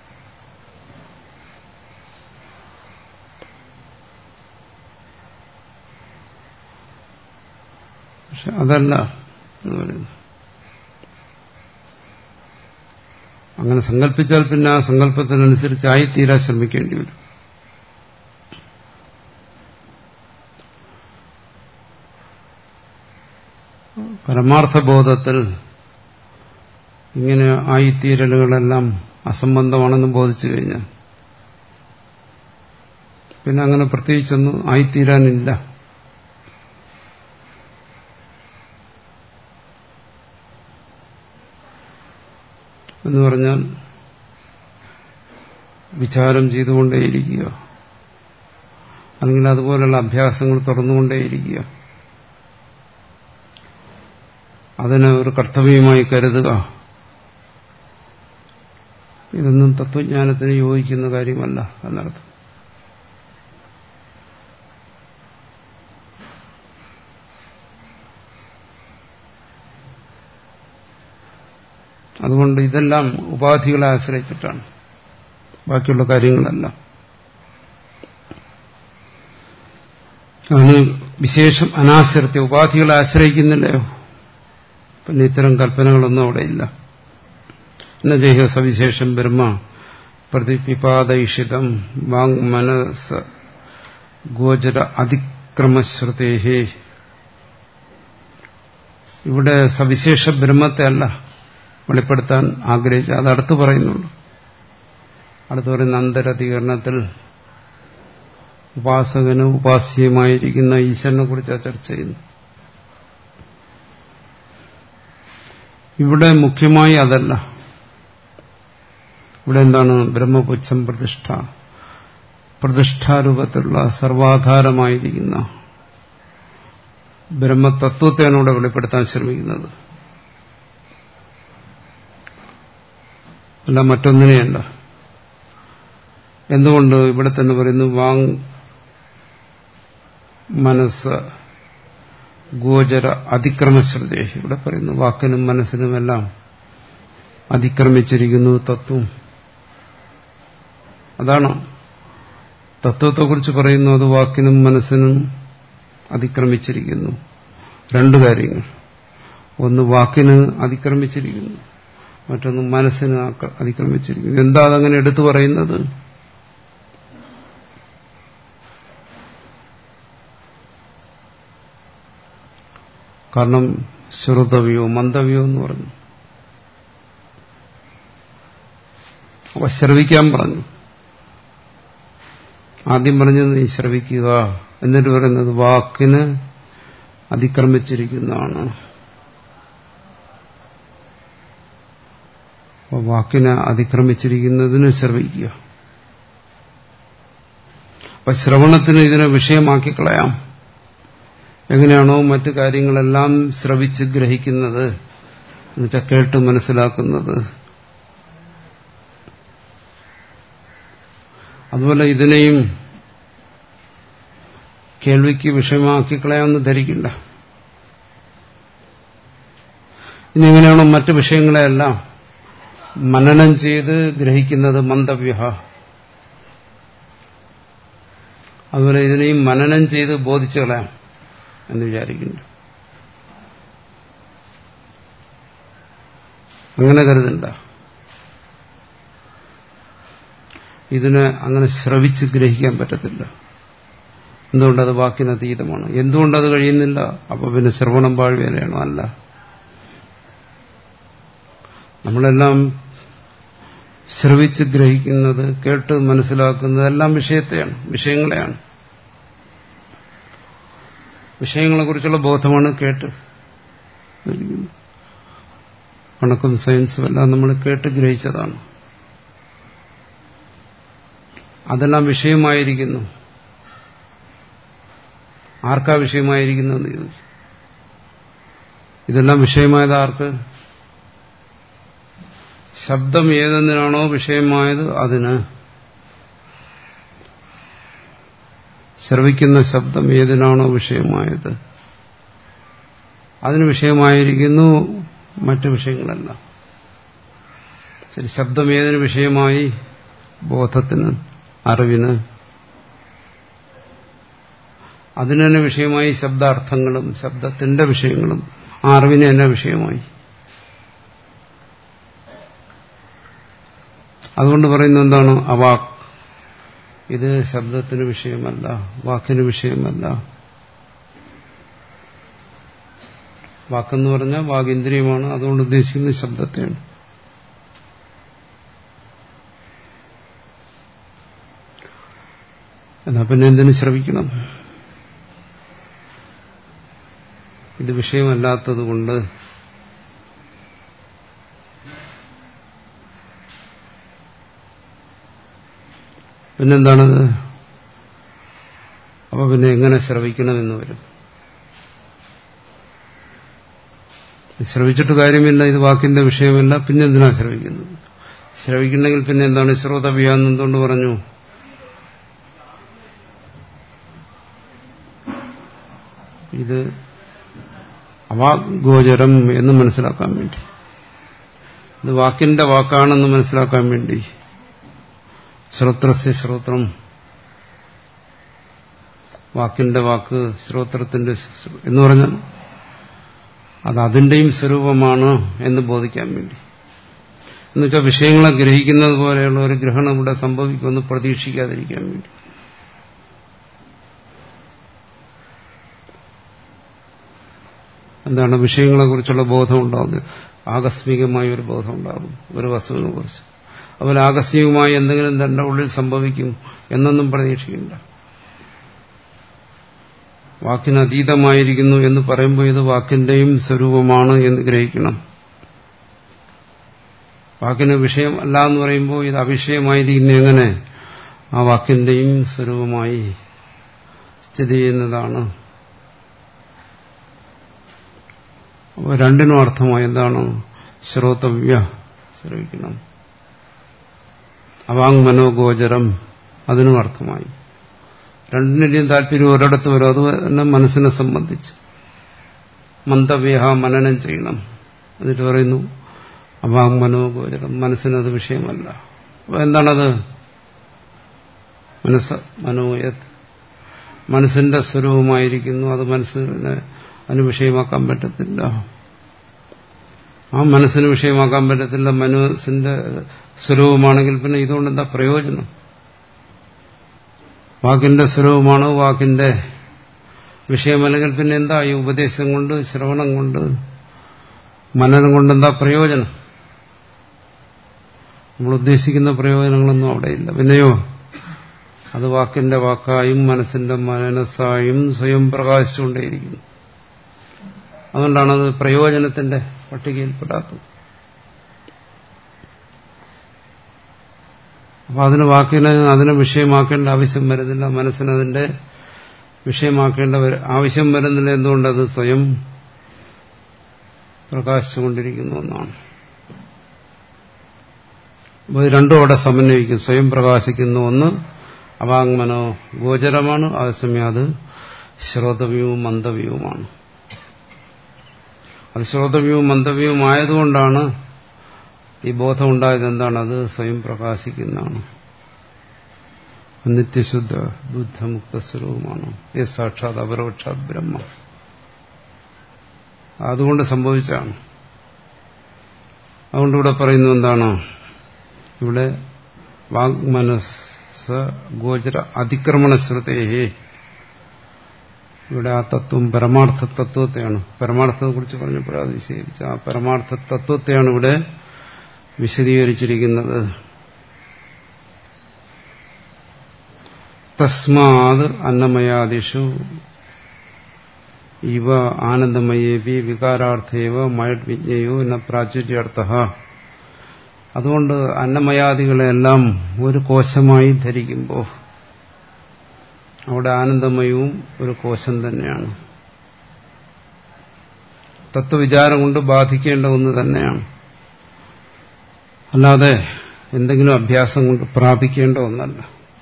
പക്ഷെ അതല്ല എന്ന് പറയുന്നു അങ്ങനെ സങ്കല്പിച്ചാൽ പിന്നെ ആ സങ്കല്പത്തിനനുസരിച്ചായി തീരാൻ ശ്രമിക്കേണ്ടി വരും പരമാർത്ഥബോധത്തിൽ ഇങ്ങനെ ആയിത്തീരലുകളെല്ലാം അസംബന്ധമാണെന്ന് ബോധിച്ചു കഴിഞ്ഞാൽ പിന്നെ അങ്ങനെ പ്രത്യേകിച്ചൊന്നും ആയിത്തീരാനില്ല എന്ന് പറഞ്ഞാൽ വിചാരം ചെയ്തുകൊണ്ടേയിരിക്കുക അല്ലെങ്കിൽ അതുപോലുള്ള അഭ്യാസങ്ങൾ തുറന്നുകൊണ്ടേയിരിക്കുക അതിനെ ഒരു കർത്തവ്യമായി കരുതുക ഇതൊന്നും തത്വജ്ഞാനത്തിന് യോജിക്കുന്ന കാര്യമല്ല എന്നർത്ഥം അതുകൊണ്ട് ഇതെല്ലാം ഉപാധികളെ ആശ്രയിച്ചിട്ടാണ് ബാക്കിയുള്ള കാര്യങ്ങളെല്ലാം അതിന് വിശേഷം അനാശ്രത്യ ഉപാധികളെ ആശ്രയിക്കുന്നില്ലയോ പിന്നെ ഇത്തരം കൽപ്പനകളൊന്നും അവിടെ ഇല്ല എന്നുചെയ്യ സവിശേഷം ബ്രഹ്മ പ്രതിപിപാദയിഷിതം വാങ് മനസ് ഗോചര അതിക്രമശ്രുതേഹേ ഇവിടെ സവിശേഷ ബ്രഹ്മത്തെ അല്ല വെളിപ്പെടുത്താൻ ആഗ്രഹിച്ച അത് അടുത്ത് പറയുന്നുള്ളൂ അടുത്ത് പറയുന്ന അന്തരധികരണത്തിൽ ഉപാസകന് ഉപാസ്യമായിരിക്കുന്ന ഈശ്വരനെ കുറിച്ച് ചർച്ച ചെയ്യുന്നു ഇവിടെ മുഖ്യമായി അതല്ല ഇവിടെ എന്താണ് ബ്രഹ്മപുച്ഛം പ്രതിഷ്ഠ പ്രതിഷ്ഠാരൂപത്തിലുള്ള സർവാധാരമായിരിക്കുന്ന ബ്രഹ്മതത്വത്തെയാണ് ഇവിടെ വെളിപ്പെടുത്താൻ ശ്രമിക്കുന്നത് അല്ല മറ്റൊന്നിനെയല്ല എന്തുകൊണ്ട് ഇവിടെ തന്നെ പറയുന്നു വാങ് മനസ്സ് ഗോചര അതിക്രമശ്രദ്ധ ഇവിടെ പറയുന്നു വാക്കിനും മനസ്സിനുമെല്ലാം അതിക്രമിച്ചിരിക്കുന്നു തത്വം അതാണ് തത്വത്തെക്കുറിച്ച് പറയുന്നു അത് വാക്കിനും മനസ്സിനും അതിക്രമിച്ചിരിക്കുന്നു രണ്ടു കാര്യങ്ങൾ ഒന്ന് വാക്കിന് അതിക്രമിച്ചിരിക്കുന്നു മറ്റൊന്ന് മനസ്സിന് അതിക്രമിച്ചിരിക്കുന്നു എന്താ അതങ്ങനെ എടുത്തു പറയുന്നത് കാരണം ശ്രുതവ്യോ മന്ദവ്യോ എന്ന് പറഞ്ഞു അപ്പൊ ശ്രവിക്കാൻ പറഞ്ഞു ആദ്യം പറഞ്ഞത് നീ ശ്രവിക്കുക എന്നിട്ട് പറയുന്നത് വാക്കിന് അതിക്രമിച്ചിരിക്കുന്നതാണ് അപ്പോൾ വാക്കിനെ അതിക്രമിച്ചിരിക്കുന്നതിന് ശ്രവിക്കുക അപ്പൊ ശ്രവണത്തിന് ഇതിനെ വിഷയമാക്കി കളയാം എങ്ങനെയാണോ മറ്റു കാര്യങ്ങളെല്ലാം ശ്രവിച്ച് ഗ്രഹിക്കുന്നത് എന്നുവെച്ചാൽ കേട്ട് മനസ്സിലാക്കുന്നത് അതുപോലെ ഇതിനെയും കേൾവിക്ക് വിഷയമാക്കി കളയാമെന്ന് ധരിക്കില്ല ഇനി എങ്ങനെയാണോ മറ്റു വിഷയങ്ങളെല്ലാം മനനം ചെയ്ത് ഗ്രഹിക്കുന്നത് മന്ദവ്യ അതുപോലെ ഇതിനെയും മനനം ചെയ്ത് ബോധിച്ചു കളയാം എന്ന് വിചാരിക്കുന്നു അങ്ങനെ കരുതണ്ട ഇതിനെ അങ്ങനെ ശ്രവിച്ച് ഗ്രഹിക്കാൻ പറ്റത്തില്ല എന്തുകൊണ്ടത് വാക്കിനതീതമാണ് എന്തുകൊണ്ടത് കഴിയുന്നില്ല അപ്പൊ പിന്നെ ശ്രവണം പാഴ്വേലയാണോ അല്ല നമ്മളെല്ലാം ശ്രവിച്ച് ഗ്രഹിക്കുന്നത് കേട്ട് മനസ്സിലാക്കുന്നത് എല്ലാം വിഷയത്തെയാണ് വിഷയങ്ങളെയാണ് വിഷയങ്ങളെക്കുറിച്ചുള്ള ബോധമാണ് കേട്ട് കണക്കും സയൻസും എല്ലാം നമ്മൾ കേട്ട് ഗ്രഹിച്ചതാണ് അതെല്ലാം വിഷയമായിരിക്കുന്നു ആർക്കാ വിഷയമായിരിക്കുന്നു എന്ന് ചോദിച്ചു ഇതെല്ലാം വിഷയമായത് ആർക്ക് ശബ്ദം ഏതെന്നിനാണോ വിഷയമായത് അതിന് ശ്രവിക്കുന്ന ശബ്ദം ഏതിനാണോ വിഷയമായത് അതിന് വിഷയമായിരിക്കുന്നു മറ്റു വിഷയങ്ങളെല്ലാം ശരി ശബ്ദം ഏതിന് വിഷയമായി ബോധത്തിന് അറിവിന് അതിന് തന്നെ വിഷയമായി ശബ്ദാർത്ഥങ്ങളും ശബ്ദത്തിന്റെ വിഷയങ്ങളും ആ അറിവിന് തന്നെ വിഷയമായി അതുകൊണ്ട് പറയുന്നത് എന്താണ് അവാക് ഇത് ശബ്ദത്തിന് വിഷയമല്ല വാക്കിന് വിഷയമല്ല വാക്കെന്ന് പറഞ്ഞാൽ വാഗിന്ദ്രിയമാണ് അതുകൊണ്ട് ഉദ്ദേശിക്കുന്നത് ശബ്ദത്തെയാണ് എന്നാ പിന്നെ എന്തിനു ശ്രമിക്കണം ഇത് വിഷയമല്ലാത്തതുകൊണ്ട് പിന്നെന്താണത് അപ്പൊ പിന്നെ എങ്ങനെ ശ്രവിക്കണമെന്ന് വരും ശ്രവിച്ചിട്ട് കാര്യമില്ല ഇത് വാക്കിന്റെ വിഷയമല്ല പിന്നെ എന്തിനാ ശ്രവിക്കുന്നത് ശ്രവിക്കണമെങ്കിൽ പിന്നെ എന്താണ് ശ്രോതവ്യാന്ന് എന്തുകൊണ്ട് പറഞ്ഞു ഇത് അവാഗോചരം എന്ന് മനസ്സിലാക്കാൻ വേണ്ടി ഇത് വാക്കിന്റെ വാക്കാണെന്ന് മനസ്സിലാക്കാൻ വേണ്ടി ശ്രോത്രസ്യ ശ്രോത്രം വാക്കിന്റെ വാക്ക് ശ്രോത്രത്തിന്റെ എന്ന് പറഞ്ഞാൽ അത് അതിന്റെയും സ്വരൂപമാണ് എന്ന് ബോധിക്കാൻ വേണ്ടി എന്നുവെച്ചാൽ വിഷയങ്ങളെ ഗ്രഹിക്കുന്നത് പോലെയുള്ള ഒരു ഗ്രഹണം ഇവിടെ സംഭവിക്കുമെന്ന് പ്രതീക്ഷിക്കാതിരിക്കാൻ വേണ്ടി എന്താണ് വിഷയങ്ങളെ കുറിച്ചുള്ള ബോധം ഉണ്ടാകുന്നത് ആകസ്മികമായ ഒരു ബോധം ഉണ്ടാകും ഒരു വസ്തുവിനെ കുറിച്ച് അതുപോലെ ആകസ്മികമായി എന്തെങ്കിലും തന്റെ ഉള്ളിൽ സംഭവിക്കും എന്നൊന്നും പ്രതീക്ഷിക്കണ്ട വാക്കിന് അതീതമായിരിക്കുന്നു എന്ന് പറയുമ്പോൾ ഇത് വാക്കിന്റെയും സ്വരൂപമാണ് എന്ന് ഗ്രഹിക്കണം വാക്കിന് വിഷയം അല്ല എന്ന് പറയുമ്പോൾ ഇത് അവിഷയമായിരിക്കുന്ന എങ്ങനെ ആ വാക്കിന്റെയും സ്വരൂപമായി സ്ഥിതി ചെയ്യുന്നതാണ് അപ്പോൾ രണ്ടിനും അർത്ഥമായി എന്താണ് ശ്രോതവ്യ ശ്രവിക്കണം അവാങ് മനോഗോചരം അതിനും അർത്ഥമായി രണ്ടിന്റെയും താല്പര്യം ഒരിടത്ത് വരും അത് തന്നെ മനസ്സിനെ സംബന്ധിച്ച് മന്ദവ്യഹ മനനം ചെയ്യണം എന്നിട്ട് പറയുന്നു അവാങ് മനോഗോചരം മനസ്സിനത് വിഷയമല്ല അപ്പൊ എന്താണത് മനസ്സ് മനോയത് മനസ്സിന്റെ സ്വരൂപമായിരിക്കുന്നു അത് മനസ്സിനെ അതിന് വിഷയമാക്കാൻ പറ്റത്തില്ല ആ മനസ്സിന് വിഷയമാക്കാൻ പറ്റത്തില്ല മനസ്സിന്റെ സ്വരൂപമാണെങ്കിൽ പിന്നെ ഇതുകൊണ്ട് എന്താ പ്രയോജനം വാക്കിന്റെ സ്വരൂപമാണ് വാക്കിന്റെ വിഷയമല്ലെങ്കിൽ പിന്നെ എന്താ ഈ ഉപദേശം കൊണ്ട് ശ്രവണം കൊണ്ട് മനനം കൊണ്ട് എന്താ പ്രയോജനം നമ്മൾ ഉദ്ദേശിക്കുന്ന പ്രയോജനങ്ങളൊന്നും അവിടെയില്ല പിന്നെയോ അത് വാക്കിന്റെ വാക്കായും മനസ്സിന്റെ മനസ്സായും സ്വയം പ്രകാശിച്ചുകൊണ്ടേയിരിക്കുന്നു അതുകൊണ്ടാണത് പ്രയോജനത്തിന്റെ പട്ടികയിൽപ്പെടാത്തത് അപ്പൊ അതിന് വാക്കിന് അതിനെ വിഷയമാക്കേണ്ട ആവശ്യം വരുന്നില്ല മനസ്സിനതിന്റെ വിഷയമാക്കേണ്ട ആവശ്യം വരുന്നില്ല എന്തുകൊണ്ടത് സ്വയം പ്രകാശിച്ചുകൊണ്ടിരിക്കുന്നു എന്നാണ് അപ്പോൾ രണ്ടും അവിടെ സമന്വയിക്കും സ്വയം പ്രകാശിക്കുന്ന ഒന്ന് അവാങ്മനോ ഗോചരമാണ് അതേസമയം അത് ശ്രോതവ്യവും മന്ദവ്യവുമാണ് അത് ശ്രോതവ്യവും മന്ദവ്യവും ആയതുകൊണ്ടാണ് ഈ ബോധം ഉണ്ടായത് എന്താണ് അത് സ്വയം പ്രകാശിക്കുന്നതാണ് നിത്യശുദ്ധ ബുദ്ധമുക്ത സ്വരൂപമാണ് ഈ സാക്ഷാത് അപരോക്ഷാത് ബ്രഹ്മ അതുകൊണ്ട് സംഭവിച്ചാണ് അതുകൊണ്ട് ഇവിടെ പറയുന്നു എന്താണ് ഇവിടെ വാഗ്മനസ് ഗോചര അതിക്രമണ ശ്രുതേഹേ ഇവിടെ ആ തത്വം പരമാർത്ഥ തത്വത്തെയാണ് പരമാർത്ഥത്തെ കുറിച്ച് പറഞ്ഞപ്പോൾ അത് വിശദീകരിച്ച ആ പരമാർത്ഥ തത്വത്തെയാണ് ഇവിടെ വിശദീകരിച്ചിരിക്കുന്നത് തസ്മാത് അന്നമയാദിഷു ഇവ ആനന്ദമയേപി വികാരാർത്ഥേവ മയഡ് വിജ്ഞയോ എന്ന പ്രാചുര്യാർത്ഥ അതുകൊണ്ട് അന്നമയാദികളെല്ലാം ഒരു കോശമായി ധരിക്കുമ്പോൾ അവിടെ ആനന്ദമയവും ഒരു കോശം തന്നെയാണ് തത്വവിചാരം കൊണ്ട് ബാധിക്കേണ്ട ഒന്ന് തന്നെയാണ് അല്ലാതെ എന്തെങ്കിലും അഭ്യാസം കൊണ്ട് പ്രാപിക്കേണ്ട ഒന്നല്ല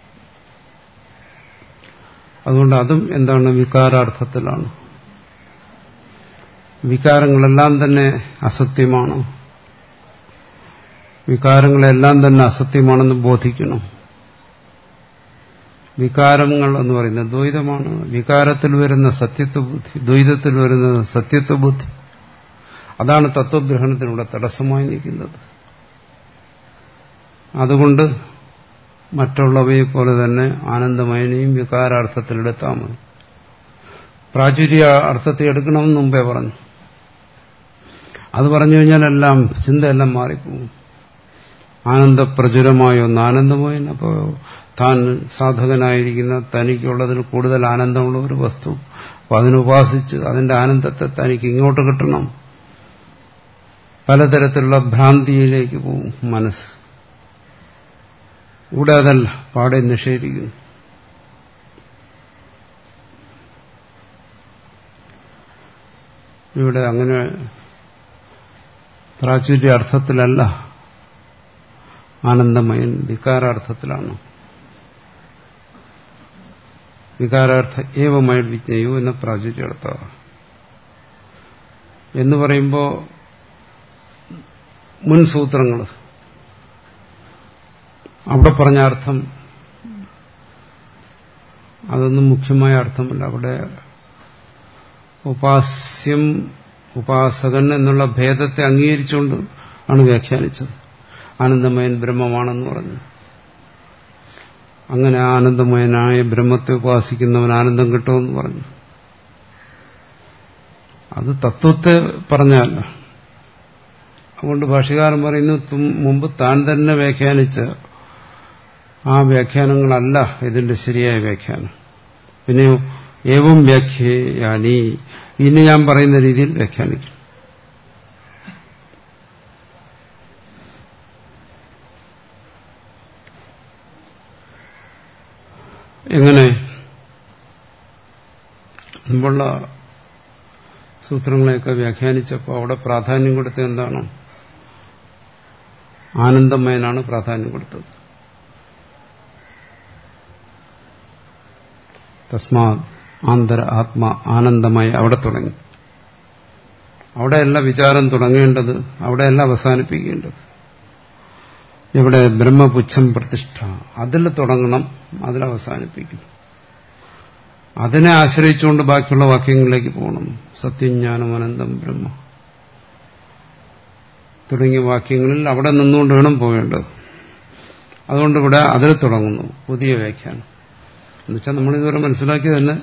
അതുകൊണ്ട് അതും എന്താണ് വികാരാർത്ഥത്തിലാണ് വികാരങ്ങളെല്ലാം തന്നെ അസത്യമാണ് വികാരങ്ങളെല്ലാം തന്നെ അസത്യമാണെന്ന് ബോധിക്കണം വികാരങ്ങൾ എന്ന് പറയുന്നത് ദ്വൈതമാണ് വികാരത്തിൽ വരുന്ന സത്യത്വ ബുദ്ധി ദ്വൈതത്തിൽ വരുന്ന സത്യത്വ ബുദ്ധി അതാണ് തത്വഗ്രഹണത്തിലൂടെ തടസ്സമായി നിൽക്കുന്നത് അതുകൊണ്ട് മറ്റുള്ളവയെ പോലെ തന്നെ ആനന്ദമയനെയും വികാരാർത്ഥത്തിലെടുത്താൽ മതി പ്രാചുര്യ അർത്ഥത്തെ എടുക്കണമെന്ന് മുമ്പേ പറഞ്ഞു അത് പറഞ്ഞു കഴിഞ്ഞാൽ എല്ലാം ചിന്തയെല്ലാം മാറിപ്പോകും ആനന്ദപ്രചുരമായ ഒന്ന് ആനന്ദമായി അപ്പോൾ താൻ സാധകനായിരിക്കുന്ന തനിക്കുള്ളതിൽ കൂടുതൽ ആനന്ദമുള്ള ഒരു വസ്തു അപ്പോൾ അതിനുപാസിച്ച് അതിന്റെ ആനന്ദത്തെ തനിക്ക് ഇങ്ങോട്ട് കിട്ടണം പലതരത്തിലുള്ള ഭ്രാന്തിയിലേക്ക് പോകും മനസ്സ് ഇവിടെ അതല്ല പാടെ നിഷേധിക്കുന്നു ഇവിടെ അങ്ങനെ പ്രാചുര്യ അർത്ഥത്തിലല്ല ആനന്ദമയൻ വികാരാർത്ഥത്തിലാണ് വികാരാർത്ഥ ഏവമയ വിജ്ഞയോ എന്ന പ്രാചുര്യാർത്ഥ എന്ന് പറയുമ്പോൾ മുൻ സൂത്രങ്ങൾ അവിടെ പറഞ്ഞ അർത്ഥം അതൊന്നും മുഖ്യമായ അർത്ഥമല്ല അവിടെ ഉപാസ്യം ഉപാസകൻ എന്നുള്ള ഭേദത്തെ അംഗീകരിച്ചുകൊണ്ട് ആണ് വ്യാഖ്യാനിച്ചത് ആനന്ദമയൻ ബ്രഹ്മമാണെന്ന് പറഞ്ഞു അങ്ങനെ ആനന്ദമയനായ ബ്രഹ്മത്തെ ഉപാസിക്കുന്നവൻ ആനന്ദം കിട്ടുമെന്ന് പറഞ്ഞു അത് തത്വത്തെ പറഞ്ഞല്ല അതുകൊണ്ട് ഭാഷകാരൻ പറയുന്നു മുമ്പ് താൻ തന്നെ വ്യാഖ്യാനിച്ച ആ വ്യാഖ്യാനങ്ങളല്ല ഇതിന്റെ ശരിയായ വ്യാഖ്യാനം പിന്നെയോ ഏവം വ്യാഖ്യാനി ഇനി ഞാൻ പറയുന്ന രീതിയിൽ വ്യാഖ്യാനിക്കും എങ്ങനെ മുമ്പുള്ള സൂത്രങ്ങളെയൊക്കെ വ്യാഖ്യാനിച്ചപ്പോൾ അവിടെ പ്രാധാന്യം കൊടുത്തത് എന്താണ് ആനന്ദമയനാണ് പ്രാധാന്യം കൊടുത്തത് തസ്മാ ആന്തര ആത്മ ആനന്ദമയ അവിടെ തുടങ്ങി അവിടെയല്ല വിചാരം തുടങ്ങേണ്ടത് അവിടെയല്ല അവസാനിപ്പിക്കേണ്ടത് ഇവിടെ ബ്രഹ്മപുച്ഛം പ്രതിഷ്ഠ അതിൽ തുടങ്ങണം അതിൽ അവസാനിപ്പിക്കണം അതിനെ ആശ്രയിച്ചുകൊണ്ട് ബാക്കിയുള്ള വാക്യങ്ങളിലേക്ക് പോകണം സത്യജ്ഞാനം അനന്തം ബ്രഹ്മ തുടങ്ങിയ വാക്യങ്ങളിൽ അവിടെ നിന്നുകൊണ്ട് വേണം പോകേണ്ടത് അതുകൊണ്ട് ഇവിടെ അതിൽ തുടങ്ങുന്നു പുതിയ വ്യാഖ്യാനം എന്നുവെച്ചാൽ നമ്മളിതുവരെ മനസ്സിലാക്കി തന്നെ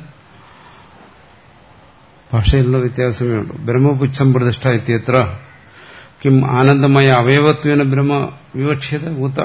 ഭാഷയിലുള്ള വ്യത്യാസമേ ഉള്ളൂ ബ്രഹ്മപുച്ഛം പ്രതിഷ്ഠ എത്തിയത്ര കിം ആനന്ദമായ അവയവത്വേന ബ്രഹ്മ വിവക്ഷ്യത ഊത്ത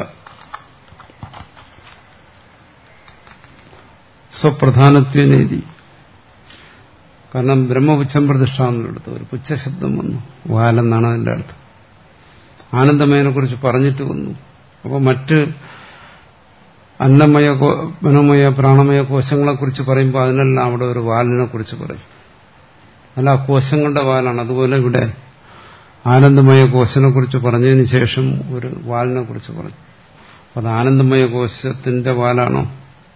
സ്വപ്രധാനത്വനേതി കാരണം ബ്രഹ്മപുച്ഛം പ്രതിഷ്ഠ എന്നെടുത്ത് ഒരു പുച്ഛശബ്ദം വന്നു വാലെന്നാണ് അതിന്റെ അർത്ഥം ആനന്ദമയനെ കുറിച്ച് പറഞ്ഞിട്ട് വന്നു അപ്പോൾ മറ്റ് അന്നമയ മനമയ പ്രാണമയ കോശങ്ങളെ കുറിച്ച് പറയുമ്പോൾ അതിനെല്ലാം അവിടെ ഒരു വാലിനെ കുറിച്ച് പറയും അല്ല ആ കോശങ്ങളുടെ വാലാണ് അതുപോലെ ഇവിടെ ആനന്ദമയ കോശനെ കുറിച്ച് പറഞ്ഞതിന് ശേഷം ഒരു വാലിനെ കുറിച്ച് പറഞ്ഞു അപ്പൊ അത് ആനന്ദമയ കോശത്തിന്റെ വാലാണോ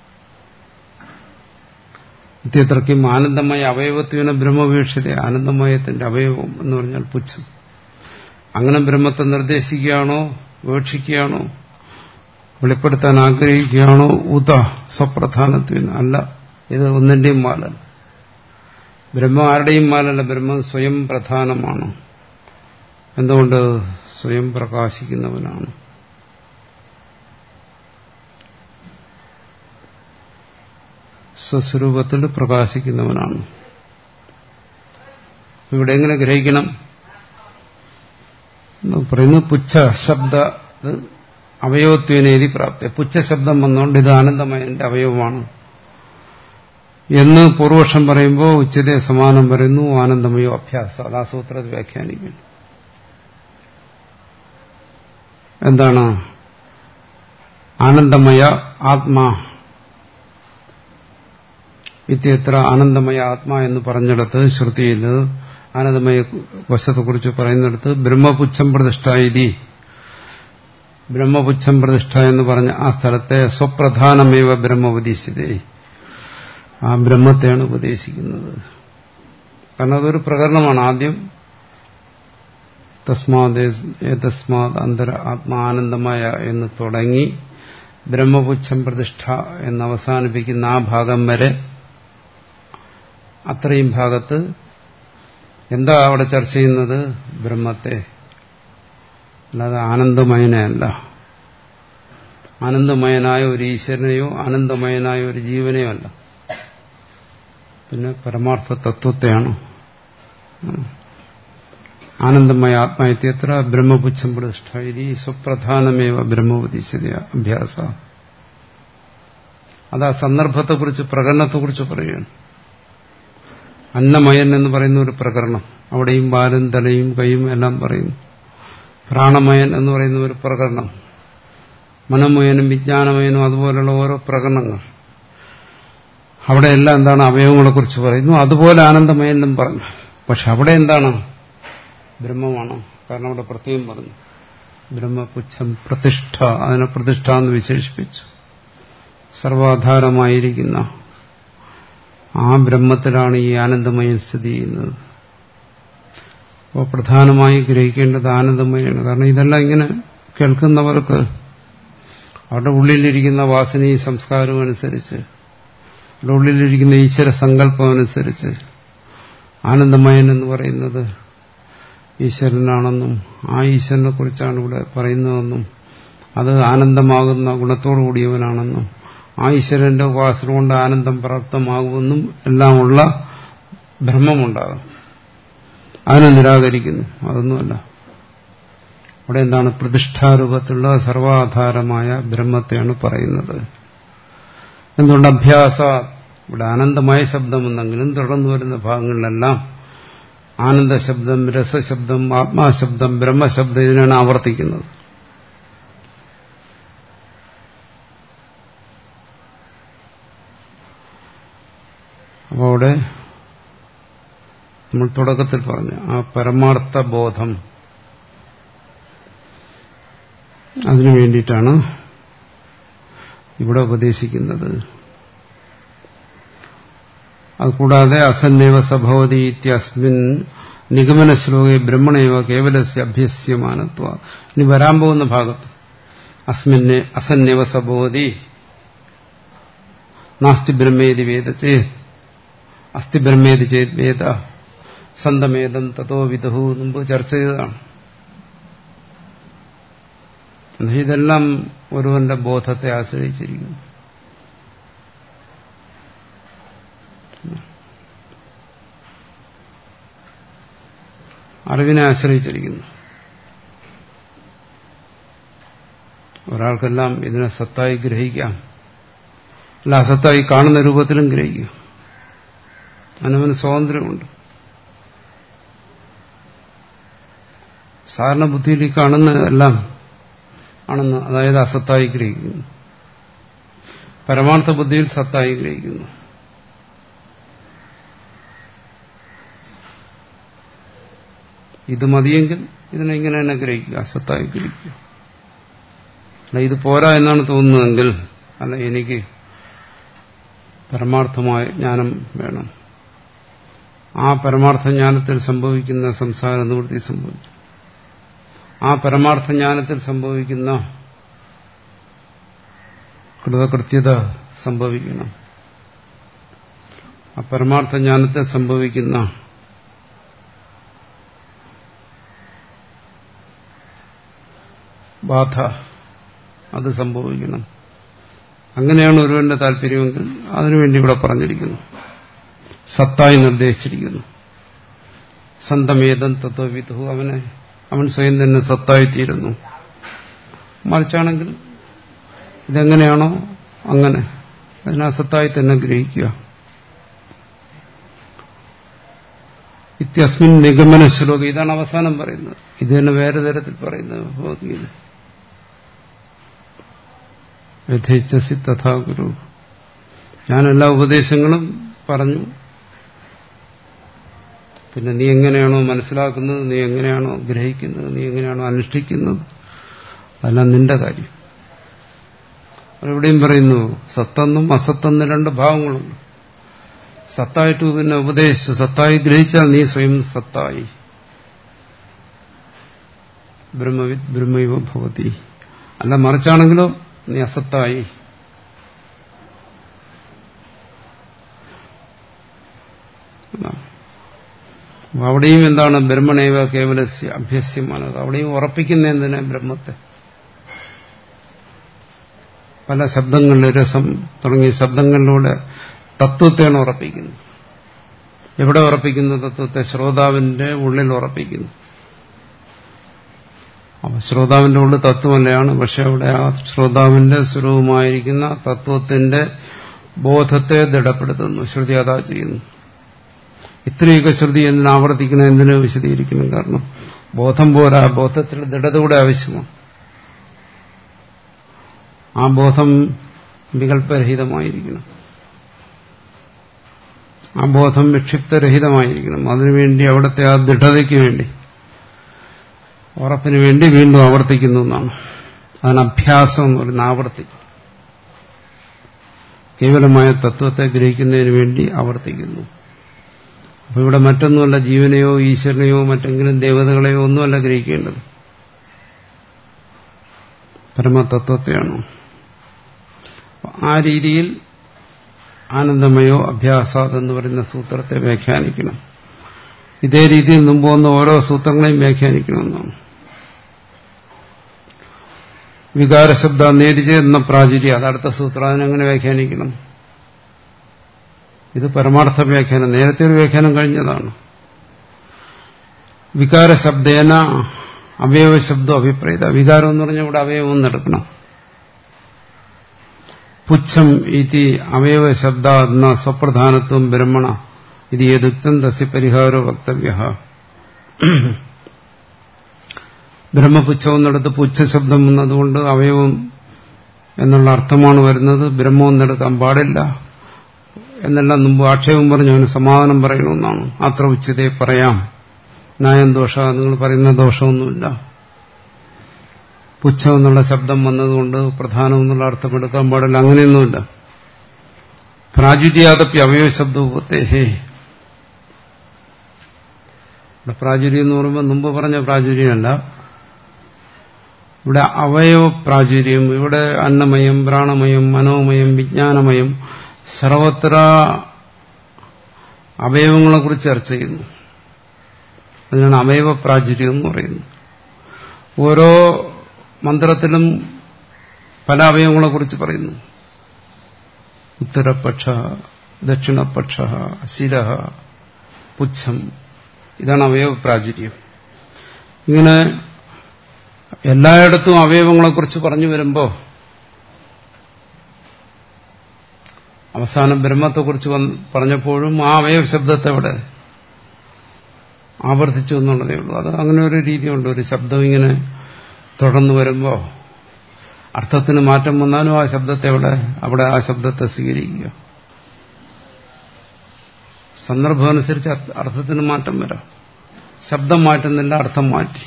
ഇത്യത്രയ്ക്കും ആനന്ദമയ അവയവത്വന ബ്രഹ്മവീക്ഷത ആനന്ദമയത്തിന്റെ അവയവം എന്ന് പറഞ്ഞാൽ പുച്ഛം അങ്ങനെ ബ്രഹ്മത്തെ നിർദ്ദേശിക്കുകയാണോ വീക്ഷിക്കുകയാണോ വെളിപ്പെടുത്താൻ ആഗ്രഹിക്കുകയാണോ ഉത സ്വപ്രധാനത്വന് അല്ല ഇത് ഒന്നിന്റെയും മാലല്ല ബ്രഹ്മം ആരുടെയും മാലല്ല ബ്രഹ്മം സ്വയം പ്രധാനമാണ് എന്തുകൊണ്ട് സ്വയം പ്രകാശിക്കുന്നവനാണ് സ്വസ്വരൂപത്തിൽ പ്രകാശിക്കുന്നവനാണ് ഇവിടെ എങ്ങനെ ഗ്രഹിക്കണം പറയുന്നു പുച്ഛ ശബ്ദ അവയവത്വനേതി പ്രാപ്തി പുച്ഛശബ്ദം വന്നുകൊണ്ട് ഇത് ആനന്ദമയന്റെ അവയവമാണ് എന്ന് പൂർവക്ഷം പറയുമ്പോൾ ഉച്ചതേ സമാനം പറയുന്നു ആനന്ദമയോ അഭ്യാസ അതാ സൂത്രത്തെ വ്യാഖ്യാനിക്കുന്നു എന്താണ് ആനന്ദമയ ആത്മാ ഇത്യത്ര ആനന്ദമയ ആത്മാ എന്ന് പറഞ്ഞിടത്ത് ശ്രുതിയിൽ ആനന്ദമയ വശത്തെക്കുറിച്ച് പറയുന്നിടത്ത് ബ്രഹ്മപുച്ഛം പ്രതിഷ്ഠായി ബ്രഹ്മപുച്ഛം പ്രതിഷ്ഠ എന്ന് പറഞ്ഞ ആ സ്ഥലത്തെ സ്വപ്രധാനമേവ ബ്രഹ്മ ഉപദേശിതേ ആ ബ്രഹ്മത്തെയാണ് ഉപദേശിക്കുന്നത് കാരണം അതൊരു പ്രകരണമാണ് ആദ്യം തസ്മാത് തസ്മാത് അന്തര ആത്മാനന്ദമായ എന്ന് തുടങ്ങി ബ്രഹ്മപുച്ഛം പ്രതിഷ്ഠ എന്ന് അവസാനിപ്പിക്കുന്ന ആ ഭാഗം വരെ അത്രയും ഭാഗത്ത് എന്താ അവിടെ ചർച്ച ചെയ്യുന്നത് ബ്രഹ്മത്തെ അല്ലാതെ ആനന്ദമയനെ അല്ല ആനന്ദമയനായ ഒരു ഈശ്വരനെയോ ആനന്ദമയനായ ഒരു ജീവനെയോ അല്ല പിന്നെ പരമാർത്ഥ തത്വത്തെയാണ് ആനന്ദമയ ആത്മായത്യത്ര ബ്രഹ്മപുച്ഛം പ്രതിഷ്ഠ ഇതി സ്വപ്രധാനമേവ ബ്രഹ്മോപദേശിത അഭ്യാസ അത് ആ സന്ദർഭത്തെക്കുറിച്ച് പ്രകടനത്തെക്കുറിച്ച് പറയുകയാണ് അന്നമയൻ എന്ന് പറയുന്ന ഒരു പ്രകരണം അവിടെയും ബാലും തലയും കൈയും എല്ലാം പറയുന്നു പ്രാണമയൻ എന്ന് പറയുന്ന ഒരു പ്രകരണം മനോമയനും വിജ്ഞാനമയനും അതുപോലുള്ള ഓരോ പ്രകടനങ്ങൾ അവിടെ എല്ലാം എന്താണ് അവയവങ്ങളെ കുറിച്ച് പറയുന്നു അതുപോലെ ആനന്ദമയനും പറഞ്ഞു പക്ഷെ അവിടെ എന്താണ് ബ്രഹ്മമാണ് കാരണം അവിടെ പ്രത്യേകം പറഞ്ഞു ബ്രഹ്മപുച്ഛം പ്രതിഷ്ഠ അതിനെ പ്രതിഷ്ഠ എന്ന് വിശേഷിപ്പിച്ചു സർവാധാരമായിരിക്കുന്ന ആ ബ്രഹ്മത്തിലാണ് ഈ ആനന്ദമയം സ്ഥിതി ചെയ്യുന്നത് അപ്പോൾ പ്രധാനമായി ഗ്രഹിക്കേണ്ടത് ആനന്ദമയാണ് കാരണം ഇതെല്ലാം ഇങ്ങനെ കേൾക്കുന്നവർക്ക് അവരുടെ ഉള്ളിലിരിക്കുന്ന വാസനയും സംസ്കാരവും അനുസരിച്ച് അവരുടെ ഉള്ളിലിരിക്കുന്ന ഈശ്വര സങ്കല്പം അനുസരിച്ച് ആനന്ദമയൻ എന്ന് പറയുന്നത് ഈശ്വരനാണെന്നും ആ ഈശ്വരനെ കുറിച്ചാണ് ഇവിടെ പറയുന്നതെന്നും അത് ആനന്ദമാകുന്ന ഗുണത്തോടു കൂടിയവനാണെന്നും ആ ഈശ്വരന്റെ ഉപാസന കൊണ്ട് ആനന്ദം പ്രാപ്തമാകുമെന്നും എല്ലാമുള്ള ഭ്രമമുണ്ടാകും അതിനെ നിരാകരിക്കുന്നു അതൊന്നുമല്ല അവിടെ എന്താണ് പ്രതിഷ്ഠാരൂപത്തിലുള്ള സർവാധാരമായ ബ്രഹ്മത്തെയാണ് പറയുന്നത് എന്തുകൊണ്ട് അഭ്യാസ ഇവിടെ ആനന്ദമായ ശബ്ദമെന്നെങ്കിലും തുടർന്നു വരുന്ന ഭാഗങ്ങളിലെല്ലാം ആനന്ദശബ്ദം രസശബ്ദം ആത്മാശബ്ദം ബ്രഹ്മശബ്ദം ഇതിനാണ് ആവർത്തിക്കുന്നത് അപ്പോൾ അവിടെ നമ്മൾ തുടക്കത്തിൽ പറഞ്ഞു ആ പരമാർത്ഥ ബോധം അതിനു വേണ്ടിയിട്ടാണ് ഇവിടെ ഉപദേശിക്കുന്നത് അതുകൂടാതെ അസന്നേവ സഭവതി ഇത്യസ്മിൻ നിഗമന ശ്ലോകെ ബ്രഹ്മണേവ കേവലസ്യ അഭ്യസ്യമാനത്വ ഇനി വരാൻ പോകുന്ന ഭാഗത്ത് അസ്മിന്നെ അസന്നേവ സഭവതി നാസ്തി ബ്രഹ്മേതി വേദച്ച് അസ്ഥി ബ്രഹ്മേതി ചേത് വേദ സന്തമേതം തതോ വിദഹു മുമ്പ് ചർച്ച ചെയ്തതാണ് ഇതെല്ലാം ഒരുവന്റെ ബോധത്തെ ആശ്രയിച്ചിരിക്കുന്നു അറിവിനെ ആശ്രയിച്ചിരിക്കുന്നു ഒരാൾക്കെല്ലാം ഇതിനെ സത്തായി ഗ്രഹിക്കാം അല്ല അസത്തായി കാണുന്ന രൂപത്തിലും ഗ്രഹിക്കാം അതിനവന് സ്വാതന്ത്ര്യമുണ്ട് സാധാരണ ബുദ്ധിയിൽ ഈ കാണുന്നതെല്ലാം ആണെന്ന് അതായത് അസത്തായി ഗ്രഹിക്കുന്നു പരമാർത്ഥ ബുദ്ധിയിൽ സത്തായി ഗ്രഹിക്കുന്നു ഇത് മതിയെങ്കിൽ ഇതിനെ ഇങ്ങനെ തന്നെ ഗ്രഹിക്കുക അസത്തായി ഗ്രഹിക്കുക അല്ല ഇത് പോരാ എന്നാണ് തോന്നുന്നതെങ്കിൽ അല്ല എനിക്ക് പരമാർത്ഥമായ ജ്ഞാനം വേണം ആ പരമാർത്ഥ ജ്ഞാനത്തിൽ സംഭവിക്കുന്ന സംസാര നിവൃത്തി സംഭവിക്കും ആ പരമാർത്ഥ ജ്ഞാനത്തിൽ സംഭവിക്കുന്ന കൃതകൃത്യത സംഭവിക്കണം ആ പരമാർത്ഥ ജ്ഞാനത്തിൽ സംഭവിക്കുന്ന ബാധ അത് സംഭവിക്കണം അങ്ങനെയാണ് ഒരുവന്റെ താല്പര്യമെങ്കിൽ അതിനുവേണ്ടി ഇവിടെ പറഞ്ഞിരിക്കുന്നു സത്തായി നിർദ്ദേശിച്ചിരിക്കുന്നു സന്തമേതം തത്വവിധു അവനെ അവൻ സ്വയം തന്നെ സത്തായിത്തീരുന്നു മറിച്ചാണെങ്കിൽ ഇതെങ്ങനെയാണോ അങ്ങനെ അതിനാ സത്തായി തന്നെ ഗ്രഹിക്കുക ഇത്യസ്മിൻ നിഗമന ശ്ലോകം ഇതാണ് അവസാനം പറയുന്നത് ഇത് തന്നെ വേറെ തരത്തിൽ പറയുന്നത് ഭഗവത്ഗീത യഥേച്ഛസി തഥാ ഗുരു ഞാൻ എല്ലാ ഉപദേശങ്ങളും പറഞ്ഞു പിന്നെ നീ എങ്ങനെയാണോ മനസ്സിലാക്കുന്നത് നീ എങ്ങനെയാണോ ഗ്രഹിക്കുന്നത് നീ എങ്ങനെയാണോ അനുഷ്ഠിക്കുന്നത് അതെല്ലാം നിന്റെ കാര്യം എവിടെയും പറയുന്നു സത്തെന്നും അസത്തെന്നും രണ്ട് ഭാവങ്ങളുണ്ട് സത്തായിട്ട് പിന്നെ ഉപദേശിച്ചു സത്തായി ഗ്രഹിച്ചാൽ നീ സ്വയം സത്തായി ബ്രഹ്മവിദ് ബ്രഹ്മൈവ ഭവതി അല്ല മറിച്ചാണെങ്കിലോ നീ അസത്തായി അവിടെയും എന്താണ് ബ്രഹ്മണേവ കേവലസ്യ അഭ്യസ്യമാണത് അവിടെയും ഉറപ്പിക്കുന്ന എന്തിനാ ബ്രഹ്മത്തെ പല ശബ്ദങ്ങളിൽ രസം തുടങ്ങിയ ശബ്ദങ്ങളിലൂടെ തത്വത്തെയാണ് ഉറപ്പിക്കുന്നത് എവിടെ ഉറപ്പിക്കുന്ന തത്വത്തെ ശ്രോതാവിന്റെ ഉള്ളിൽ ഉറപ്പിക്കുന്നു അപ്പൊ ശ്രോതാവിന്റെ ഉള്ളിൽ തത്വമല്ലയാണ് പക്ഷെ അവിടെ ആ ശ്രോതാവിന്റെ സ്വരൂപമായിരിക്കുന്ന തത്വത്തിന്റെ ബോധത്തെ ദൃഢപ്പെടുത്തുന്നു ശ്രുതി അതാ ചെയ്യുന്നു ഇത്രയൊക്കെ ശ്രുതി എന്തിനു ആവർത്തിക്കുന്ന എന്തിനു വിശദീകരിക്കുന്നു കാരണം ബോധം പോരാ ബോധത്തിൽ ദൃഢത കൂടെ ആവശ്യമാണ് ആ ബോധം വികല്പരഹിതമായിരിക്കണം ആ ബോധം വിക്ഷിപ്തരഹിതമായിരിക്കണം അതിനുവേണ്ടി അവിടുത്തെ ആ ദൃഢതയ്ക്ക് വേണ്ടി ഉറപ്പിന് വേണ്ടി വീണ്ടും ആവർത്തിക്കുന്നു എന്നാണ് അതിന് അഭ്യാസം എന്ന് പറയുന്ന ആവർത്തി കേവലമായ തത്വത്തെ ഗ്രഹിക്കുന്നതിന് വേണ്ടി ആവർത്തിക്കുന്നു അപ്പൊ ഇവിടെ മറ്റൊന്നുമല്ല ജീവനെയോ ഈശ്വരനെയോ മറ്റെങ്കിലും ദേവതകളെയോ ഒന്നുമല്ല ഗ്രഹിക്കേണ്ടത് പരമതത്വത്തെയാണോ ആ രീതിയിൽ ആനന്ദമയോ അഭ്യാസാദ് എന്ന് പറയുന്ന സൂത്രത്തെ വ്യാഖ്യാനിക്കണം ഇതേ രീതിയിൽ മുമ്പ് വന്ന ഓരോ സൂത്രങ്ങളെയും വ്യാഖ്യാനിക്കണമെന്നാണ് വികാരശബ്ദ നേരിച്ച് എന്ന പ്രാചുര്യ അത് അടുത്ത സൂത്രം അതിനെങ്ങനെ വ്യാഖ്യാനിക്കണം ഇത് പരമാർത്ഥ വ്യാഖ്യാനം നേരത്തെ ഒരു വ്യാഖ്യാനം കഴിഞ്ഞതാണ് വികാരശബ്ദേന അവയവശബ്ദം അഭിപ്രായത വികാരം എന്ന് പറഞ്ഞാൽ ഇവിടെ അവയവം എടുക്കണം പുച്ഛം ഇതി അവയവശബ്ദ എന്ന സ്വപ്രധാനത്വം ബ്രഹ്മണ ഇത് യദുക്തം തസ്യ പരിഹാരോ വക്തവ്യ ബ്രഹ്മപുച്ഛം എന്നിടത്ത് പുച്ഛശബ്ദം എന്നതുകൊണ്ട് അവയവം എന്നുള്ള അർത്ഥമാണ് വരുന്നത് ബ്രഹ്മം എന്നെടുക്കാൻ പാടില്ല എന്നെല്ലാം മുമ്പ് ആക്ഷേപം പറഞ്ഞു അവന് സമാധാനം പറയണമെന്നാണ് അത്ര ഉച്ചതയെ പറയാം ന്യായം ദോഷ നിങ്ങൾ പറയുന്ന ദോഷമൊന്നുമില്ല പുച്ഛം എന്നുള്ള ശബ്ദം വന്നതുകൊണ്ട് പ്രധാനം എന്നുള്ള അർത്ഥം എടുക്കാൻ പാടില്ല അങ്ങനെയൊന്നുമില്ല പ്രാചുര്യാതപ്പി അവയവ ശബ്ദോപത്തേഹേ ഇവിടെ പ്രാചുര്യം എന്ന് പറയുമ്പോൾ മുമ്പ് പറഞ്ഞ പ്രാചുര്യമല്ല ഇവിടെ അവയവ പ്രാചുര്യം ഇവിടെ അന്നമയം പ്രാണമയം മനോമയം വിജ്ഞാനമയം സർവത്ര അവയവങ്ങളെക്കുറിച്ച് ചർച്ച ചെയ്യുന്നു അതിനാണ് അവയവ പ്രാചുര്യം എന്ന് പറയുന്നത് ഓരോ മന്ത്രത്തിലും പല അവയവങ്ങളെക്കുറിച്ച് പറയുന്നു ഉത്തരപക്ഷ ദക്ഷിണപക്ഷ ശിര പുച്ഛം ഇതാണ് അവയവ പ്രാചുര്യം ഇങ്ങനെ എല്ലായിടത്തും അവയവങ്ങളെക്കുറിച്ച് പറഞ്ഞു വരുമ്പോൾ അവസാനം ബ്രഹ്മത്തെക്കുറിച്ച് പറഞ്ഞപ്പോഴും ആ അവയവ ശബ്ദത്തെ അവിടെ ആവർത്തിച്ചു എന്നുള്ളതേ ഉള്ളൂ അത് അങ്ങനെ ഒരു രീതിയുണ്ട് ഒരു ശബ്ദം ഇങ്ങനെ തുടർന്ന് വരുമ്പോൾ അർത്ഥത്തിന് മാറ്റം വന്നാലും ആ ശബ്ദത്തെ അവിടെ അവിടെ ആ ശബ്ദത്തെ സ്വീകരിക്കുക സന്ദർഭമനുസരിച്ച് അർത്ഥത്തിന് മാറ്റം വരാം ശബ്ദം മാറ്റുന്നില്ല അർത്ഥം മാറ്റി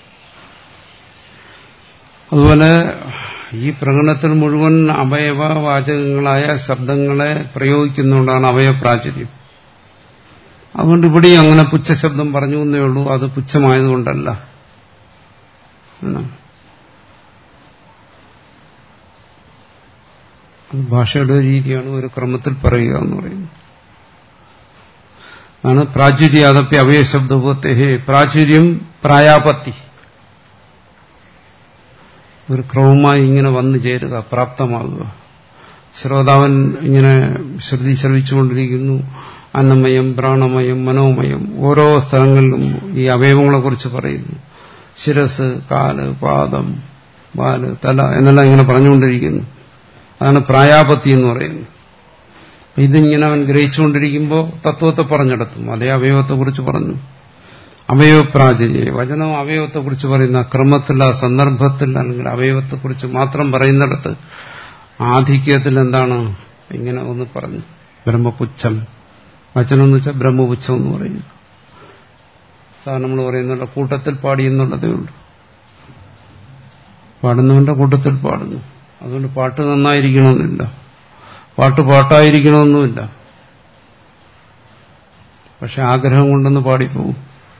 അതുപോലെ ഈ പ്രകടനത്തിൽ മുഴുവൻ അവയവവാചകങ്ങളായ ശബ്ദങ്ങളെ പ്രയോഗിക്കുന്നുകൊണ്ടാണ് അവയവപ്രാചുര്യം അതുകൊണ്ട് ഇവിടെയും അങ്ങനെ പുച്ഛശബ്ദം പറഞ്ഞു എന്നേ ഉള്ളൂ അത് പുച്ഛമായതുകൊണ്ടല്ല ഭാഷയുടെ രീതിയാണ് ഒരു ക്രമത്തിൽ പറയുക എന്ന് പറയുന്നത് ആണ് പ്രാചുര്യാതപ്പി അവയശബ്ദത്തെ പ്രാചുര്യം പ്രായാപത്തി ഒരു ക്രമമായി ഇങ്ങനെ വന്നു ചേരുക പ്രാപ്തമാകുക ശ്രോതാവൻ ഇങ്ങനെ ശ്രുതി ശ്രവിച്ചുകൊണ്ടിരിക്കുന്നു അന്നമയം പ്രാണമയം മനോമയം ഓരോ സ്ഥലങ്ങളിലും ഈ അവയവങ്ങളെക്കുറിച്ച് പറയുന്നു ശിരസ് കാല് പാദം വാല് തല എന്നെല്ലാം ഇങ്ങനെ പറഞ്ഞുകൊണ്ടിരിക്കുന്നു അതാണ് പ്രായാപത്തി എന്ന് പറയുന്നത് ഇതിങ്ങനെ അവൻ ഗ്രഹിച്ചുകൊണ്ടിരിക്കുമ്പോൾ തത്വത്തെ പറഞ്ഞെടുത്തും അതേ അവയവത്തെക്കുറിച്ച് പറഞ്ഞു അവയവപ്രാചര്യ വചനം അവയവത്തെക്കുറിച്ച് പറയുന്ന ക്രമത്തിൽ ആ സന്ദർഭത്തിൽ അല്ലെങ്കിൽ അവയവത്തെക്കുറിച്ച് മാത്രം പറയുന്നിടത്ത് ആധിക്യത്തിൽ എന്താണ് ഇങ്ങനെ ഒന്ന് പറഞ്ഞു ബ്രഹ്മപുച്ഛം വചനം എന്ന് വെച്ചാൽ ബ്രഹ്മപുച്ഛം എന്ന് പറയുന്നു സാർ നമ്മൾ പറയുന്നുള്ള കൂട്ടത്തിൽ പാടി എന്നുള്ളതേ ഉള്ളൂ പാടുന്നവന്റെ കൂട്ടത്തിൽ പാടുന്നു അതുകൊണ്ട് പാട്ട് നന്നായിരിക്കണമെന്നില്ല പാട്ട് പാട്ടായിരിക്കണമെന്നുമില്ല പക്ഷെ ആഗ്രഹം കൊണ്ടൊന്ന് പാടിപ്പോവും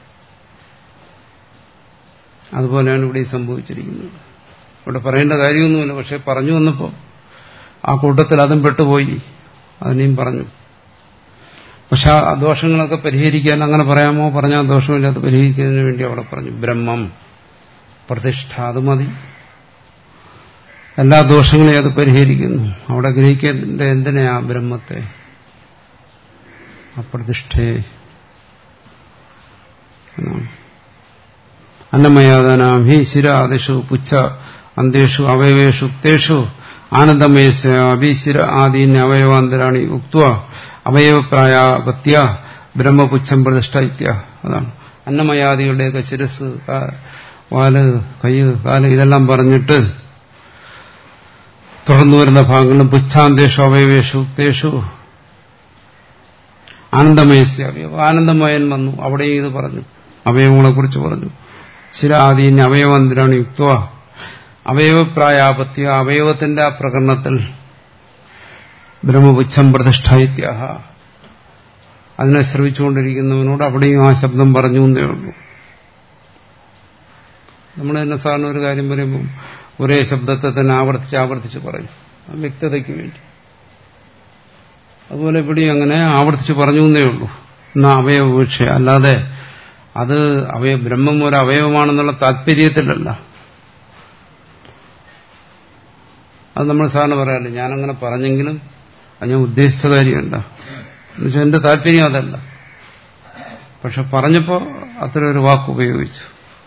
അതുപോലെയാണ് ഇവിടെ സംഭവിച്ചിരിക്കുന്നത് ഇവിടെ പറയേണ്ട കാര്യമൊന്നുമില്ല പക്ഷെ പറഞ്ഞു വന്നപ്പോൾ ആ കൂട്ടത്തിൽ അതും പെട്ടുപോയി അതിനെയും പറഞ്ഞു പക്ഷെ ആ ദോഷങ്ങളൊക്കെ പരിഹരിക്കാൻ അങ്ങനെ പറയാമോ പറഞ്ഞാൽ ദോഷമില്ലാത്ത പരിഹരിക്കുന്നതിന് വേണ്ടി അവിടെ പറഞ്ഞു ബ്രഹ്മം പ്രതിഷ്ഠ അത് മതി എല്ലാ ദോഷങ്ങളെയും അത് പരിഹരിക്കുന്നു അവിടെ ഗ്രഹിക്കേണ്ട എന്തിനാ ബ്രഹ്മത്തെ ആ പ്രതിഷ്ഠയെ അന്നമയാതനാം ഹി ശിരാദിഷു പുച്ഛ അന്തേഷു അവയവേഷു ഉക്തേഷു ആനന്ദമയസ്യ അഭീശിര ആദീന്യ അവയവാന്തരാണി ഉക്വ അവയവപ്രായാപത്യ ബ്രഹ്മപുച്ഛം പ്രതിഷ്ഠ ഇത്യ അതാണ് അന്നമയാദികളുടെയൊക്കെ ശിരസ് വാല് കൈ കാല് ഇതെല്ലാം പറഞ്ഞിട്ട് തുടർന്നു വരുന്ന ഭാഗങ്ങളും പുച്ഛാന്തേഷു അവയവേഷു ഉക്തേഷു ആനന്ദമയസ്യ അവയവം ആനന്ദമയൻ വന്നു അവിടെയും ഇത് പറഞ്ഞു അവയവങ്ങളെ കുറിച്ച് പറഞ്ഞു ചില ആദീന് അവയവന്തിരാണ് യുക്ത അവയവപ്രായാപത്യ അവയവത്തിന്റെ ആ പ്രകടനത്തിൽ ബ്രഹ്മപുച്ഛം പ്രതിഷ്ഠായിത്യ അതിനെ ശ്രവിച്ചുകൊണ്ടിരിക്കുന്നവനോട് അവിടെയും ആ ശബ്ദം പറഞ്ഞു എന്നേ ഉള്ളൂ നമ്മൾ തന്നെ സാറിന് ഒരു കാര്യം പറയുമ്പോൾ ഒരേ ശബ്ദത്തെ തന്നെ ആവർത്തിച്ച് ആവർത്തിച്ച് പറയും ആ വ്യക്തതയ്ക്ക് വേണ്ടി അതുപോലെ ഇവിടെയും അങ്ങനെ ആവർത്തിച്ച് പറഞ്ഞു എന്നേ ഉള്ളൂ എന്നാ അവയവവീക്ഷ അല്ലാതെ അത് അവയ ബ്രഹ്മം ഒരു അവയവമാണെന്നുള്ള താല്പര്യത്തിലല്ല അത് നമ്മൾ സാറിന് പറയാറില്ല ഞാനങ്ങനെ പറഞ്ഞെങ്കിലും അത് ഞാൻ ഉദ്ദേശിച്ച കാര്യമല്ല എന്നുവെച്ചാൽ എന്റെ താല്പര്യം അതല്ല പക്ഷെ പറഞ്ഞപ്പോൾ അത്ര ഒരു വാക്ക് ഉപയോഗിച്ചു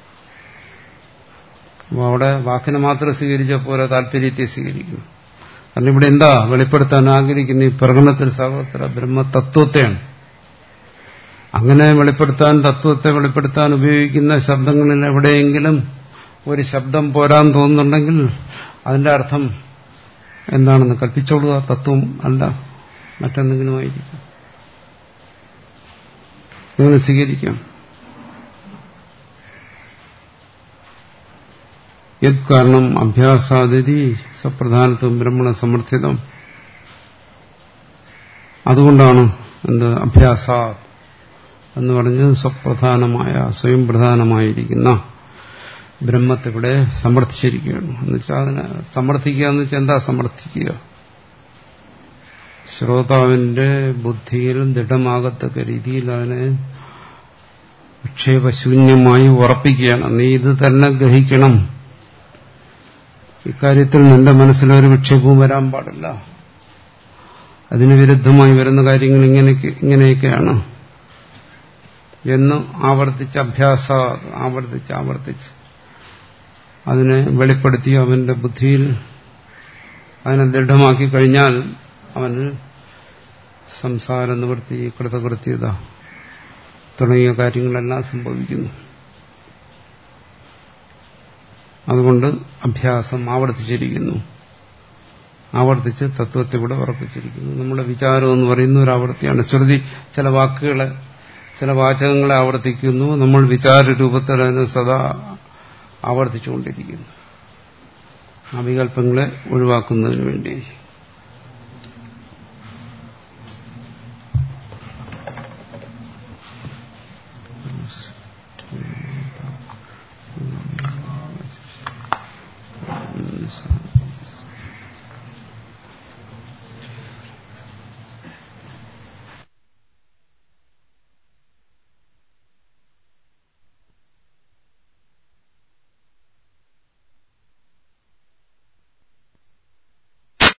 അപ്പോൾ അവിടെ വാക്കിനെ മാത്രം സ്വീകരിച്ചപ്പോൾ താല്പര്യത്തെ സ്വീകരിക്കുന്നു കാരണം ഇവിടെ എന്താ വെളിപ്പെടുത്താൻ ആഗ്രഹിക്കുന്ന ഈ പ്രകടനത്തിൽ സഹോദര ബ്രഹ്മതത്വത്തെയാണ് അങ്ങനെ വെളിപ്പെടുത്താൻ തത്വത്തെ വെളിപ്പെടുത്താൻ ഉപയോഗിക്കുന്ന ശബ്ദങ്ങളിൽ എവിടെയെങ്കിലും ഒരു ശബ്ദം പോരാൻ തോന്നുന്നുണ്ടെങ്കിൽ അതിന്റെ അർത്ഥം എന്താണെന്ന് കൽപ്പിച്ചോളുക തത്വം അല്ല മറ്റെന്തെങ്കിലും ആയിരിക്കും അങ്ങനെ സ്വീകരിക്കാം യത് കാരണം അഭ്യാസാതിഥി സപ്രധാനത്വം ബ്രഹ്മണ സമർത്ഥിതം അതുകൊണ്ടാണ് എന്ത് അഭ്യാസ എന്ന് പറഞ്ഞ് സ്വപ്രധാനമായ സ്വയം പ്രധാനമായിരിക്കുന്ന ബ്രഹ്മത്തെ ഇവിടെ സമർത്ഥിച്ചിരിക്കുകയാണ് എന്നുവെച്ചാൽ അതിനെ സമർത്ഥിക്കുക എന്ന് വെച്ചാൽ എന്താ സമർത്ഥിക്കുക ശ്രോതാവിന്റെ ബുദ്ധിയിൽ ദൃഢമാകത്തക്ക രീതിയിൽ അതിനെ വിക്ഷേപശൂന്യമായി ഉറപ്പിക്കുകയാണ് നീ ഇത് തന്നെ ഗ്രഹിക്കണം ഇക്കാര്യത്തിൽ നിന്റെ മനസ്സിലൊരു വിക്ഷേപവും വരാൻ പാടില്ല അതിന് വിരുദ്ധമായി വരുന്ന കാര്യങ്ങൾ ഇങ്ങനെയൊക്കെ ഇങ്ങനെയൊക്കെയാണ് എന്ന് ആവർത്തിച്ച് അഭ്യാസ ആവർത്തിച്ച് ആവർത്തിച്ച് അതിനെ വെളിപ്പെടുത്തി അവന്റെ ബുദ്ധിയിൽ അതിനെ ദൃഢമാക്കി കഴിഞ്ഞാൽ അവന് സംസാര നിവൃത്തി കൃതകൃത്യത തുടങ്ങിയ കാര്യങ്ങളെല്ലാം സംഭവിക്കുന്നു അതുകൊണ്ട് അഭ്യാസം ആവർത്തിച്ചിരിക്കുന്നു ആവർത്തിച്ച് തത്വത്തെ കൂടെ ഉറപ്പിച്ചിരിക്കുന്നു നമ്മുടെ വിചാരം എന്ന് പറയുന്ന ഒരു ആവർത്തിയാണ് ശ്രുതി ചില വാക്കുകളെ ചില വാചകങ്ങളെ ആവർത്തിക്കുന്നു നമ്മൾ വിചാര രൂപത്തിൽ അതിനെ സദാ ആവർത്തിച്ചുകൊണ്ടിരിക്കുന്നു ആ വികല്പങ്ങളെ ഒഴിവാക്കുന്നതിന് വേണ്ടി